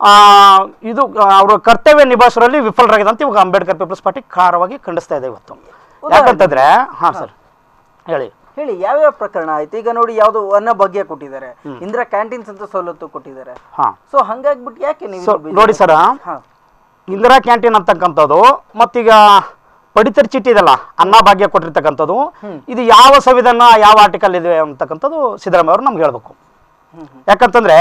[SPEAKER 2] ಇದು ಅವರ ಕರ್ತವ್ಯ ನಿಭಾಯಿಸೋರಲ್ಲಿ ವಿಫಲರಾಗಿದೆ ಅಂತ ಇವಾಗ ಅಂಬೇಡ್ಕರ್ ಪೀಪಲ್ಸ್ ಪಾರ್ಟಿ ಖಾರವಾಗಿ ಖಂಡಿಸ್ತಾ ಇದೆ ಇವತ್ತು ಯಾಕಂತಂದ್ರೆ ಹಾಂ ಸರ್ ಹೇಳಿ
[SPEAKER 1] ಹೇಳಿ ಯಾವ್ಯಾವ ಪ್ರಕರಣ ಆಯ್ತು ಈಗ ನೋಡಿ ಯಾವ್ದು ಅನ್ನ ಭಾಗ್ಯ ಕೊಟ್ಟಿದ್ದಾರೆ ಇಂದಿರಾ ಕ್ಯಾಂಟೀನ್ಸ್ ಅಂತ ಸವಲತ್ತು ಕೊಟ್ಟಿದ್ದಾರೆ
[SPEAKER 2] ಹಾಂ
[SPEAKER 1] ಸೊ ಹಂಗಾಗ್ಬಿಟ್ಟು ಯಾಕೆ ನೀವು
[SPEAKER 2] ಸೊ
[SPEAKER 1] ಇದು
[SPEAKER 2] ನೋಡಿ ಸರ
[SPEAKER 1] ಹಾ
[SPEAKER 2] ಇಂದಿರಾ ಕ್ಯಾಂಟೀನ್ ಅಂತಕ್ಕಂಥದ್ದು ಮತ್ತೀಗ ಪಡಿತರ ಚೀಟಿ ಇದೆಲ್ಲ ಅನ್ನ ಭಾಗ್ಯ ಕೊಟ್ಟಿರ್ತಕ್ಕಂಥದ್ದು ಇದು ಯಾವ ಸಂವಿಧಾನ ಯಾವ ಆರ್ಟಿಕಲ್ ಇದೆ ಅಂತಕ್ಕಂಥದ್ದು ಸಿದ್ದರಾಮಯ್ಯ ಅವರು ನಮ್ಗೆ ಹೇಳ್ಬೇಕು
[SPEAKER 1] ಹ್ಮ್ ಹ್ಮ್
[SPEAKER 2] ಯಾಕಂತಂದ್ರೆ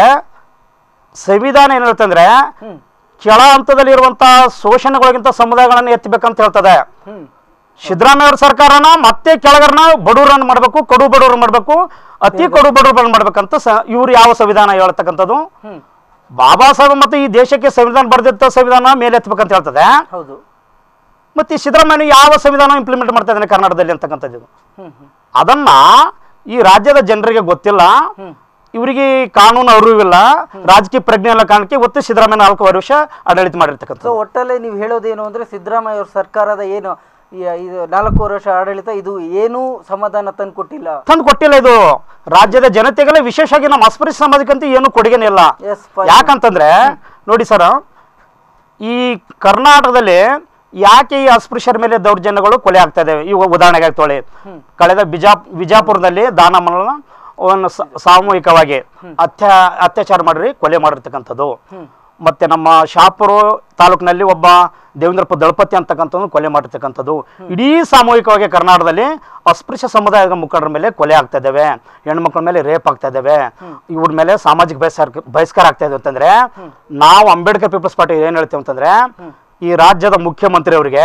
[SPEAKER 2] ಸಂವಿಧಾನ ಏನು ಹೇಳ್ತಂದ್ರೆ
[SPEAKER 1] ಹ್ಮ್
[SPEAKER 2] ಕೆಳ ಹಂತದಲ್ಲಿರುವಂಥ ಶೋಷಣೆಗಳಿಗಿಂತ ಸಮುದಾಯಗಳನ್ನು ಎತ್ತಬೇಕಂತ ಹೇಳ್ತದೆ
[SPEAKER 1] ಹ್ಮ್
[SPEAKER 2] ಸಿದ್ದರಾಮಯ್ಯ ಅವ್ರ ಸರ್ಕಾರನ ಮತ್ತೆ ಕೆಳಗರನ್ನ ಬಡವರನ್ನು ಮಾಡಬೇಕು ಕಡು ಬಡವರು ಮಾಡಬೇಕು ಅತಿ ಕಡು ಬಡವರು ಮಾಡ್ಬೇಕಂತ ಸ ಇವ್ರು ಯಾವ ಸಂವಿಧಾನ ಹೇಳ್ತಕ್ಕಂಥದ್ದು
[SPEAKER 1] ಹ್ಮ್
[SPEAKER 2] ಬಾಬಾ ಸಾಹೇಬ್ ಮತ್ತು ಈ ದೇಶಕ್ಕೆ ಸಂವಿಧಾನ ಬರೆದಿದ್ದ ಸಂವಿಧಾನ ಮೇಲೆತ್ತಬೇಕಂತ ಹೇಳ್ತದೆ
[SPEAKER 1] ಹೌದು
[SPEAKER 2] ಮತ್ತು ಈ ಸಿದ್ದರಾಮಯ್ಯ ಯಾವ ಸಂವಿಧಾನ ಇಂಪ್ಲಿಮೆಂಟ್ ಮಾಡ್ತಾ ಇದ್ದಾನೆ ಕರ್ನಾಟಕದಲ್ಲಿ ಅಂತಕ್ಕಂಥದ್ದು
[SPEAKER 1] ಹ್ಮ್ ಹ್ಮ್
[SPEAKER 2] ಅದನ್ನ ಈ ರಾಜ್ಯದ ಜನರಿಗೆ ಗೊತ್ತಿಲ್ಲ
[SPEAKER 1] ಹ್ಮ್
[SPEAKER 2] ಇವರಿಗೆ ಕಾನೂನು ಅರಿವಿಲ್ಲ ರಾಜಕೀಯ ಪ್ರಜ್ಞೆ ಎಲ್ಲ ಕಾರಣಕ್ಕೆ ಇವತ್ತು ಸಿದ್ದರಾಮಯ್ಯ ನಾಲ್ಕೂವರೆ ವರ್ಷ ಆಡಳಿತ
[SPEAKER 1] ಸೊ
[SPEAKER 2] ಮಾಡಿರ್ತಕ್ಕಂಥದ್ದು
[SPEAKER 1] ಒಟ್ಟಲ್ಲಿ ನೀವು ಹೇಳೋದೇನು ಅಂದ್ರೆ ಸಿದ್ದರಾಮಯ್ಯ ಅವ್ರ ಸರ್ಕಾರದ ಏನು ಈ ಇದು ನಾಲ್ಕು ವರ್ಷ ಆಡಳಿತ ಇದು ಏನೂ ಸಮಾಧಾನ ತಂದು ಕೊಟ್ಟಿಲ್ಲ
[SPEAKER 2] ತಂದು ಕೊಟ್ಟಿಲ್ಲ ಇದು ರಾಜ್ಯದ ಜನತೆಗೆಲ್ಲ ವಿಶೇಷವಾಗಿ ನಮ್ಮ ಅಸ್ಪೃಶ್ಯ ಸಮಾಜಕ್ಕಂತೂ ಏನು ಕೊಡುಗೆನೇ ಇಲ್ಲ
[SPEAKER 1] ಎಸ್ ಫೈನ್
[SPEAKER 2] ಯಾಕಂತಂದ್ರೆ ನೋಡಿ ಸರ್ ಈ ಕರ್ನಾಟಕದಲ್ಲಿ ಯಾಕೆ ಈ ಅಸ್ಪೃಶ್ಯರ ಮೇಲೆ ದೌರ್ಜನ್ಯಗಳು ಕೊಲೆ ಆಗ್ತಾ ಇದಾವೆ ಈಗ ಉದಾಹರಣೆಗೆ ತೊಳಿ ಕಳೆದ ಬಿಜಾ ಬಿಜಾಪುರದಲ್ಲಿ ದಾನಮನ ಒಂದು ಸ- ಸಾಮೂಹಿಕವಾಗಿ ಅತ್ಯಾ ಅತ್ಯಾಚಾರ ಮಾಡ್ರಿ ಕೊಲೆ ಮಾಡಿರ್ತಕ್ಕಂಥದ್ದು ಮತ್ತೆ ನಮ್ಮ ಶಾಪುರ ತಾಲೂಕಿನಲ್ಲಿ ಒಬ್ಬ ದೇವೇಂದ್ರಪ್ಪ ದಳಪತಿ ಅಂತಕ್ಕಂಥದ್ದು ಕೊಲೆ ಮಾಡಿರ್ತಕ್ಕಂಥದ್ದು ಇಡೀ ಸಾಮೂಹಿಕವಾಗಿ ಕರ್ನಾಟಕದಲ್ಲಿ ಅಸ್ಪೃಶ್ಯ ಸಮುದಾಯದ ಮುಖಂಡರ ಮೇಲೆ ಕೊಲೆ ಆಗ್ತಾ ಇದ್ದಾವೆ ಹೆಣ್ಮಕ್ಳ ಮೇಲೆ ರೇಪ್ ಆಗ್ತಾ ಇದ್ದಾವೆ ಇವ್ರ ಮೇಲೆ ಸಾಮಾಜಿಕ ಬಹಿಷ್ಕಾರ ಬಹಿಷ್ಕಾರ ಆಗ್ತಾ ಇದೆ ಅಂತಂದ್ರೆ ನಾವು ಅಂಬೇಡ್ಕರ್ ಪೀಪಲ್ಸ್ ಪಾರ್ಟಿ ಏನ್ ಹೇಳ್ತೀವಿ ಅಂತಂದ್ರೆ ಈ ರಾಜ್ಯದ ಮುಖ್ಯಮಂತ್ರಿ ಅವರಿಗೆ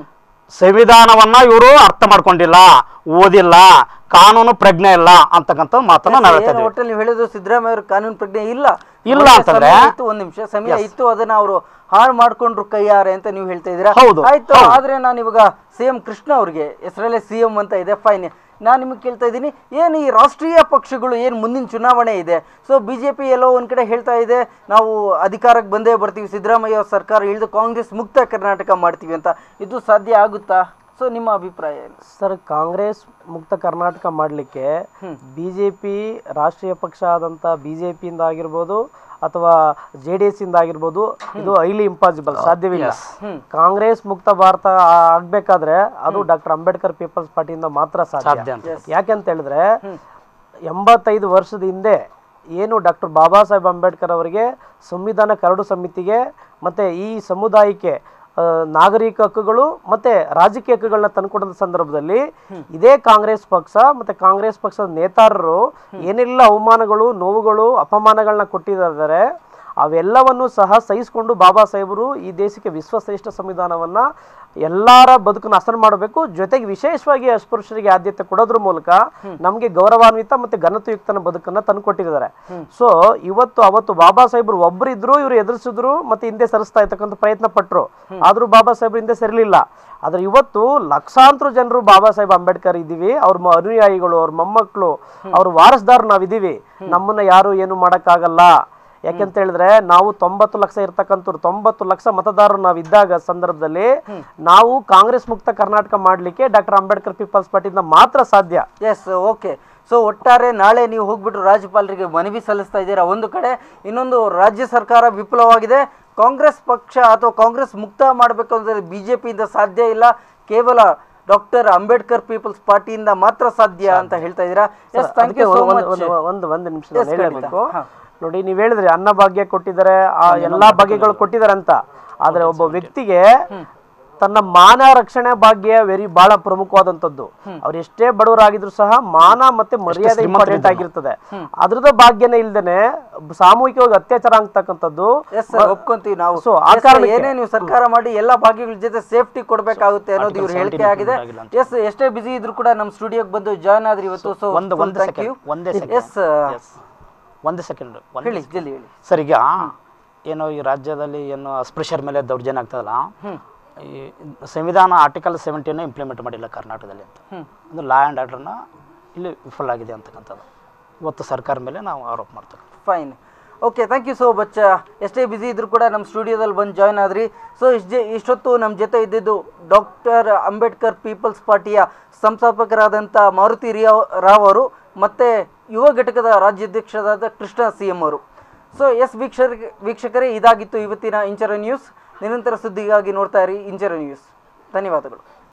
[SPEAKER 2] ಸಂವಿಧಾನವನ್ನ ಇವರು ಅರ್ಥ ಮಾಡ್ಕೊಂಡಿಲ್ಲ ಓದಿಲ್ಲ ಕಾನೂನು ಪ್ರಜ್ಞೆ ಇಲ್ಲ ಅಂತಕ್ಕಂಥ ಮಾತನ್ನ ನಾವು ಹೇಳ್ತಾ
[SPEAKER 1] ಏನು
[SPEAKER 2] ಇದ್ದೀವಿ
[SPEAKER 1] ಒಟ್ಟಲ್ಲಿ ನೀವು ಹೇಳಿದ್ರು ಸಿದ್ದರಾಮಯ್ಯ ಅವ್ರ ಕಾನೂನು ಪ್ರಜ್ಞೆ ಇಲ್ಲ
[SPEAKER 2] ಇಲ್ಲ
[SPEAKER 1] ಒಳ್ಳೆ
[SPEAKER 2] ಅಂತಂದ್ರೆ?
[SPEAKER 1] ಸಮಯ ಇತ್ತು ಒಂದ್ ನಿಮಿಷ ಸಮಯ ಇತ್ತು ಅದನ್ನ ಅವರು ಹಾಳು ಮಾಡ್ಕೊಂಡ್ರು ಕೈಯಾರೆ ಅಂತ ನೀವು ಹೇಳ್ತಾ ಇದ್ದೀರಾ
[SPEAKER 2] ಹೌದು,
[SPEAKER 1] ಆಯ್ತು
[SPEAKER 2] ಹೌದು.
[SPEAKER 1] ಆದ್ರೆ ನಾನು ಇವಾಗ ಸಿ ಎಂ ಕೃಷ್ಣ ಅವ್ರಿಗೆ ಹೆಸರಲ್ಲೇ ಸಿ ಎಂ ಅಂತ ಇದೆ ಫೈನ್ ನಾನು ನಿಮಗೆ ಕೇಳ್ತಾ ಇದ್ದೀನಿ ಏನು ಈ ರಾಷ್ಟ್ರೀಯ ಪಕ್ಷಗಳು ಏನು ಮುಂದಿನ ಚುನಾವಣೆ ಇದೆ ಸೊ ಬಿ ಜೆ ಪಿ ಎಲ್ಲೋ ಒಂದು ಕಡೆ ಹೇಳ್ತಾ ಇದೆ ನಾವು ಅಧಿಕಾರಕ್ಕೆ ಬಂದೇ ಬರ್ತೀವಿ ಸಿದ್ದರಾಮಯ್ಯ ಅವ್ರ ಸರ್ಕಾರ ಇಳಿದು ಕಾಂಗ್ರೆಸ್ ಮುಕ್ತ ಕರ್ನಾಟಕ ಮಾಡ್ತೀವಿ ಅಂತ ಇದು ಸಾಧ್ಯ ಆಗುತ್ತಾ ಸೊ ನಿಮ್ಮ ಅಭಿಪ್ರಾಯ ಏನು
[SPEAKER 3] ಸರ್ ಕಾಂಗ್ರೆಸ್ ಮುಕ್ತ ಕರ್ನಾಟಕ ಮಾಡಲಿಕ್ಕೆ ಬಿ ಜೆ ಪಿ ರಾಷ್ಟ್ರೀಯ ಪಕ್ಷ ಆದಂಥ ಬಿ ಜೆ ಪಿಯಿಂದ ಆಗಿರ್ಬೋದು ಅಥವಾ ಜೆ ಡಿ ಎಸ್ ಇಂದ ಆಗಿರ್ಬೋದು ಇದು ಹೈಲಿ ಇಂಪಾಸಿಬಲ್ ಸಾಧ್ಯವಿಲ್ಲ ಕಾಂಗ್ರೆಸ್ ಮುಕ್ತ ಭಾರತ ಆ- ಆಗ್ಬೇಕಾದ್ರೆ ಅದು ಡಾಕ್ಟರ್ ಅಂಬೇಡ್ಕರ್ ಪೀಪಲ್ಸ್ ಪಾರ್ಟಿಯಿಂದ ಮಾತ್ರ
[SPEAKER 2] ಸಾಧ್ಯ
[SPEAKER 3] ಸಾಧ್ಯ
[SPEAKER 2] ಅಂತ.
[SPEAKER 3] ಯಾಕೆಂತ ಹೇಳಿದ್ರೆ ಎಂಬತ್ತೈದು ವರ್ಷದ ಹಿಂದೆ ಏನು ಡಾಕ್ಟರ್ ಬಾಬಾ ಸಾಹೇಬ್ ಅಂಬೇಡ್ಕರ್ ಅವರಿಗೆ ಸಂವಿಧಾನ ಕರಡು ಸಮಿತಿಗೆ ಮತ್ತೆ ಈ ಸಮುದಾಯಕ್ಕೆ ಆ, ನಾಗರಿಕ ಹಕ್ಕುಗಳು ಮತ್ತೆ ರಾಜಕೀಯ ಹಕ್ಕುಗಳನ್ನ ತಂದುಕೊಡದ ಸಂದರ್ಭದಲ್ಲಿ ಇದೇ ಕಾಂಗ್ರೆಸ್ ಪಕ್ಷ ಮತ್ತೆ ಕಾಂಗ್ರೆಸ್ ಪಕ್ಷದ ನೇತಾರರು ಏನೆಲ್ಲ ಅವಮಾನಗಳು ನೋವುಗಳು ಅಪಮಾನಗಳನ್ನ ಕೊಟ್ಟಿದ್ದಾರೆ ಅವೆಲ್ಲವನ್ನು ಸಹ ಸಹಿಸಿಕೊಂಡು ಬಾಬಾ ಸಾಹೇಬರು ಈ ದೇಶಕ್ಕೆ ವಿಶ್ವಶ್ರೇಷ್ಠ ಸಂವಿಧಾನವನ್ನ ಎಲ್ಲರ ಬದುಕನ್ನು ಹಸನು ಮಾಡಬೇಕು ಜೊತೆಗೆ ವಿಶೇಷವಾಗಿ ಅಸ್ಪೃಶ್ಯರಿಗೆ ಆದ್ಯತೆ ಕೊಡೋದ್ರ ಮೂಲಕ ನಮಗೆ ಗೌರವಾನ್ವಿತ ಮತ್ತೆ ಘನತೆಯುಕ್ತನ ಬದುಕನ್ನ ತಂದುಕೊಟ್ಟಿದ್ದಾರೆ ಸೊ ಇವತ್ತು ಅವತ್ತು ಬಾಬಾ ಸಾಹೇಬರು ಒಬ್ಬರಿದ್ರು ಇವರು ಎದುರಿಸಿದ್ರು ಮತ್ತೆ ಹಿಂದೆ ಸರಿಸ್ತಾ ಇರ್ತಕ್ಕಂಥ ಪ್ರಯತ್ನ ಪಟ್ರು ಆದ್ರೂ ಬಾಬಾ ಸಾಹೇಬ್ರು ಹಿಂದೆ ಸರಿಲಿಲ್ಲ ಆದ್ರೆ ಇವತ್ತು ಲಕ್ಷಾಂತರ ಜನರು ಬಾಬಾ ಸಾಹೇಬ್ ಅಂಬೇಡ್ಕರ್ ಇದ್ದೀವಿ ಅವ್ರ ಮ- ಅನುಯಾಯಿಗಳು ಅವ್ರ ಮೊಮ್ಮಕ್ಕಳು ಅವ್ರ ವಾರಸ್ದಾರ್ ನಾವಿದ್ದೀವಿ ನಮ್ಮನ್ನ ಯಾರು ಏನು ಮಾಡಕ್ಕಾಗಲ್ಲ ಯಾಕೆಂತ ಹೇಳಿದ್ರೆ ನಾವು ತೊಂಬತ್ತು ಲಕ್ಷ ಇರ್ತಕ್ಕಂಥವ್ರು ತೊಂಬತ್ತು ಲಕ್ಷ ಮತದಾರರು ನಾವು ಇದ್ದಾಗ ಸಂದರ್ಭದಲ್ಲಿ ನಾವು ಕಾಂಗ್ರೆಸ್ ಮುಕ್ತ ಕರ್ನಾಟಕ ಮಾಡ್ಲಿಕ್ಕೆ ಡಾಕ್ಟರ್ ಅಂಬೇಡ್ಕರ್ ಪೀಪಲ್ಸ್ ಪಾರ್ಟಿಯಿಂದ ಮಾತ್ರ ಸಾಧ್ಯ
[SPEAKER 1] ಎಸ್ ಓಕೆ ಸೊ ಒಟ್ಟಾರೆ ನಾಳೆ ನೀವು ಹೋಗ್ಬಿಟ್ಟು ರಾಜ್ಯಪಾಲರಿಗೆ ಮನವಿ ಸಲ್ಲಿಸ್ತಾ ಇದ್ದೀರಾ ಒಂದು ಕಡೆ ಇನ್ನೊಂದು ರಾಜ್ಯ ಸರ್ಕಾರ ವಿಫಲವಾಗಿದೆ ಕಾಂಗ್ರೆಸ್ ಪಕ್ಷ ಅಥವಾ ಕಾಂಗ್ರೆಸ್ ಮುಕ್ತ ಮಾಡಬೇಕು ಅಂದರೆ ಬಿ ಜೆ ಪಿಯಿಂದ ಸಾಧ್ಯ ಇಲ್ಲ ಕೇವಲ ಡಾಕ್ಟರ್ ಅಂಬೇಡ್ಕರ್ ಪೀಪಲ್ಸ್ ಪಾರ್ಟಿಯಿಂದ ಮಾತ್ರ ಸಾಧ್ಯ ಅಂತ ಹೇಳ್ತಾ ಇದ್ದೀರಾ ಎಸ್ ಥ್ಯಾಂಕ್
[SPEAKER 3] ಅದಕ್ಕೆ
[SPEAKER 1] ಯು ಸೋ
[SPEAKER 3] ಒಂದು-
[SPEAKER 1] ಮಚ್
[SPEAKER 3] ಒಂದು ಒಂದು ಒಂದು ನಿಮಿಷ
[SPEAKER 1] Yes,
[SPEAKER 3] ನಾನು ಹೇಳಬೇಕು
[SPEAKER 1] ಖಂಡಿತ. ಹಾ.
[SPEAKER 3] ನೋಡಿ ನೀವು ಹೇಳಿದ್ರಿ ಅನ್ನ ಭಾಗ್ಯ ಕೊಟ್ಟಿದ್ದಾರೆ ಆ ಎಲ್ಲಾ ಬಗೆಗಳು ಕೊಟ್ಟಿದ್ದಾರೆ ಅಂತ ಆದ್ರೆ ಒಬ್ಬ ವ್ಯಕ್ತಿಗೆ ತನ್ನ ಮಾನ ರಕ್ಷಣೆ ಭಾಗ್ಯ ವೆರಿ ಬಹಳ ಪ್ರಮುಖವಾದಂತದ್ದು ಅವ್ರು ಎಷ್ಟೇ ಬಡವರಾಗಿದ್ರು ಸಹ ಮಾನ ಮತ್ತೆ ಮರ್ಯಾದೆ ಇಂಪಾರ್ಟೆಂಟ್ ಆಗಿರ್ತದೆ ಅದ್ರದ ಭಾಗ್ಯನೇ ಇಲ್ದೇನೆ ಸಾಮೂಹಿಕವಾಗಿ ಅತ್ಯಾಚಾರ ಆಗ್ತಕ್ಕಂಥದ್ದು
[SPEAKER 1] ಎಸ್ ಸರ್ ಒಪ್ಕೊಂತೀವಿ ನಾವು
[SPEAKER 3] So, ಆ
[SPEAKER 1] Yes,
[SPEAKER 3] ಕಾರಣಕ್ಕೆ-
[SPEAKER 1] ಏನೇ ನೀವು ಸರ್ಕಾರ ಮಾಡಿ ಎಲ್ಲಾ ಭಾಗ್ಯಗಳ ಜೊತೆ ಸೇಫ್ಟಿ ಕೊಡ್ಬೇಕಾಗುತ್ತೆ ಅನ್ನೋದು ಇವ್ರ ಹೇಳಿಕೆ ಆಗಿದೆ ಎಸ್ ಎಷ್ಟೇ ಬಿಸಿ ಇದ್ರು ಕೂಡ ನಮ್ಮ ಸ್ಟುಡಿಯೋಗೆ ಬಂದು ಜಾಯ್ನ್ ಆದ್ರಿ ಇವತ್ತು ಸೊ
[SPEAKER 2] ಒಂದು ಒಂದು
[SPEAKER 1] ಥ್ಯಾಂಕ್
[SPEAKER 2] ಸೆಕೆಂಡ್
[SPEAKER 1] ಯು
[SPEAKER 2] ಒಂದೇ
[SPEAKER 1] ಎಸ್
[SPEAKER 2] ಸೆಕೆಂಡ್ ಒಂದು ಸೆಕೆಂಡ್
[SPEAKER 1] ಹೇಳಿ ಜಲ್ದಿ ಹೇಳಿ
[SPEAKER 2] ಸರ್ ಈಗ ಏನು ಈ ರಾಜ್ಯದಲ್ಲಿ ಏನು ಅಸ್ಪೃಶ್ಯರ ಮೇಲೆ ದೌರ್ಜನ್ಯ ಆಗ್ತದಲ್ಲ ಈ ಸಂವಿಧಾನ ಆರ್ಟಿಕಲ್ ಸೆವೆಂಟೀನ್ ಇಂಪ್ಲಿಮೆಂಟ್ ಮಾಡಿಲ್ಲ ಕರ್ನಾಟಕದಲ್ಲಿ ಅಂತ ಒಂದು ಲಾ ಆ್ಯಂಡ್ ಆರ್ಡರ್ನ ಇಲ್ಲಿ ವಿಫಲ ಆಗಿದೆ ಅಂತಕ್ಕಂಥದ್ದು ಇವತ್ತು ಸರ್ಕಾರ ಮೇಲೆ ನಾವು ಆರೋಪ ಮಾಡ್ತೇವೆ
[SPEAKER 1] fine okay thank you so much ಎಷ್ಟೇ ಬಿಸಿ ಇದ್ರು ಕೂಡ ನಮ್ಮ ಸ್ಟುಡಿಯೋದಲ್ಲಿ ಬಂದು ಜಾಯ್ನ್ ಆದ್ರಿ ಸೊ ಇಷ್ಟು ಇಷ್ಟೊತ್ತು ನಮ್ಮ ಜೊತೆ ಇದ್ದಿದ್ದು ಡಾಕ್ಟರ್ ಅಂಬೇಡ್ಕರ್ ಪೀಪಲ್ಸ್ ಪಾರ್ಟಿಯ ಸಂಸ್ಥಾಪಕರಾದಂಥ ಮಾರುತಿ ರಿಯಾ ರಾವ್ ಅವರು ಮತ್ತು ಯುವ ಘಟಕದ ರಾಜ್ಯಾಧ್ಯಕ್ಷರಾದ ಕೃಷ್ಣ ಸಿ ಎಂ ಅವರು ಸೊ ಎಸ್ ವೀಕ್ಷಕ ವೀಕ್ಷಕರೇ ಇದಾಗಿತ್ತು ಇವತ್ತಿನ ಇಂಚರ ನ್ಯೂಸ್ ನಿರಂತರ ಸುದ್ದಿಗಾಗಿ ನೋಡ್ತಾ ಇರಿ ಇಂಚರ ನ್ಯೂಸ್ ಧನ್ಯವಾದಗಳು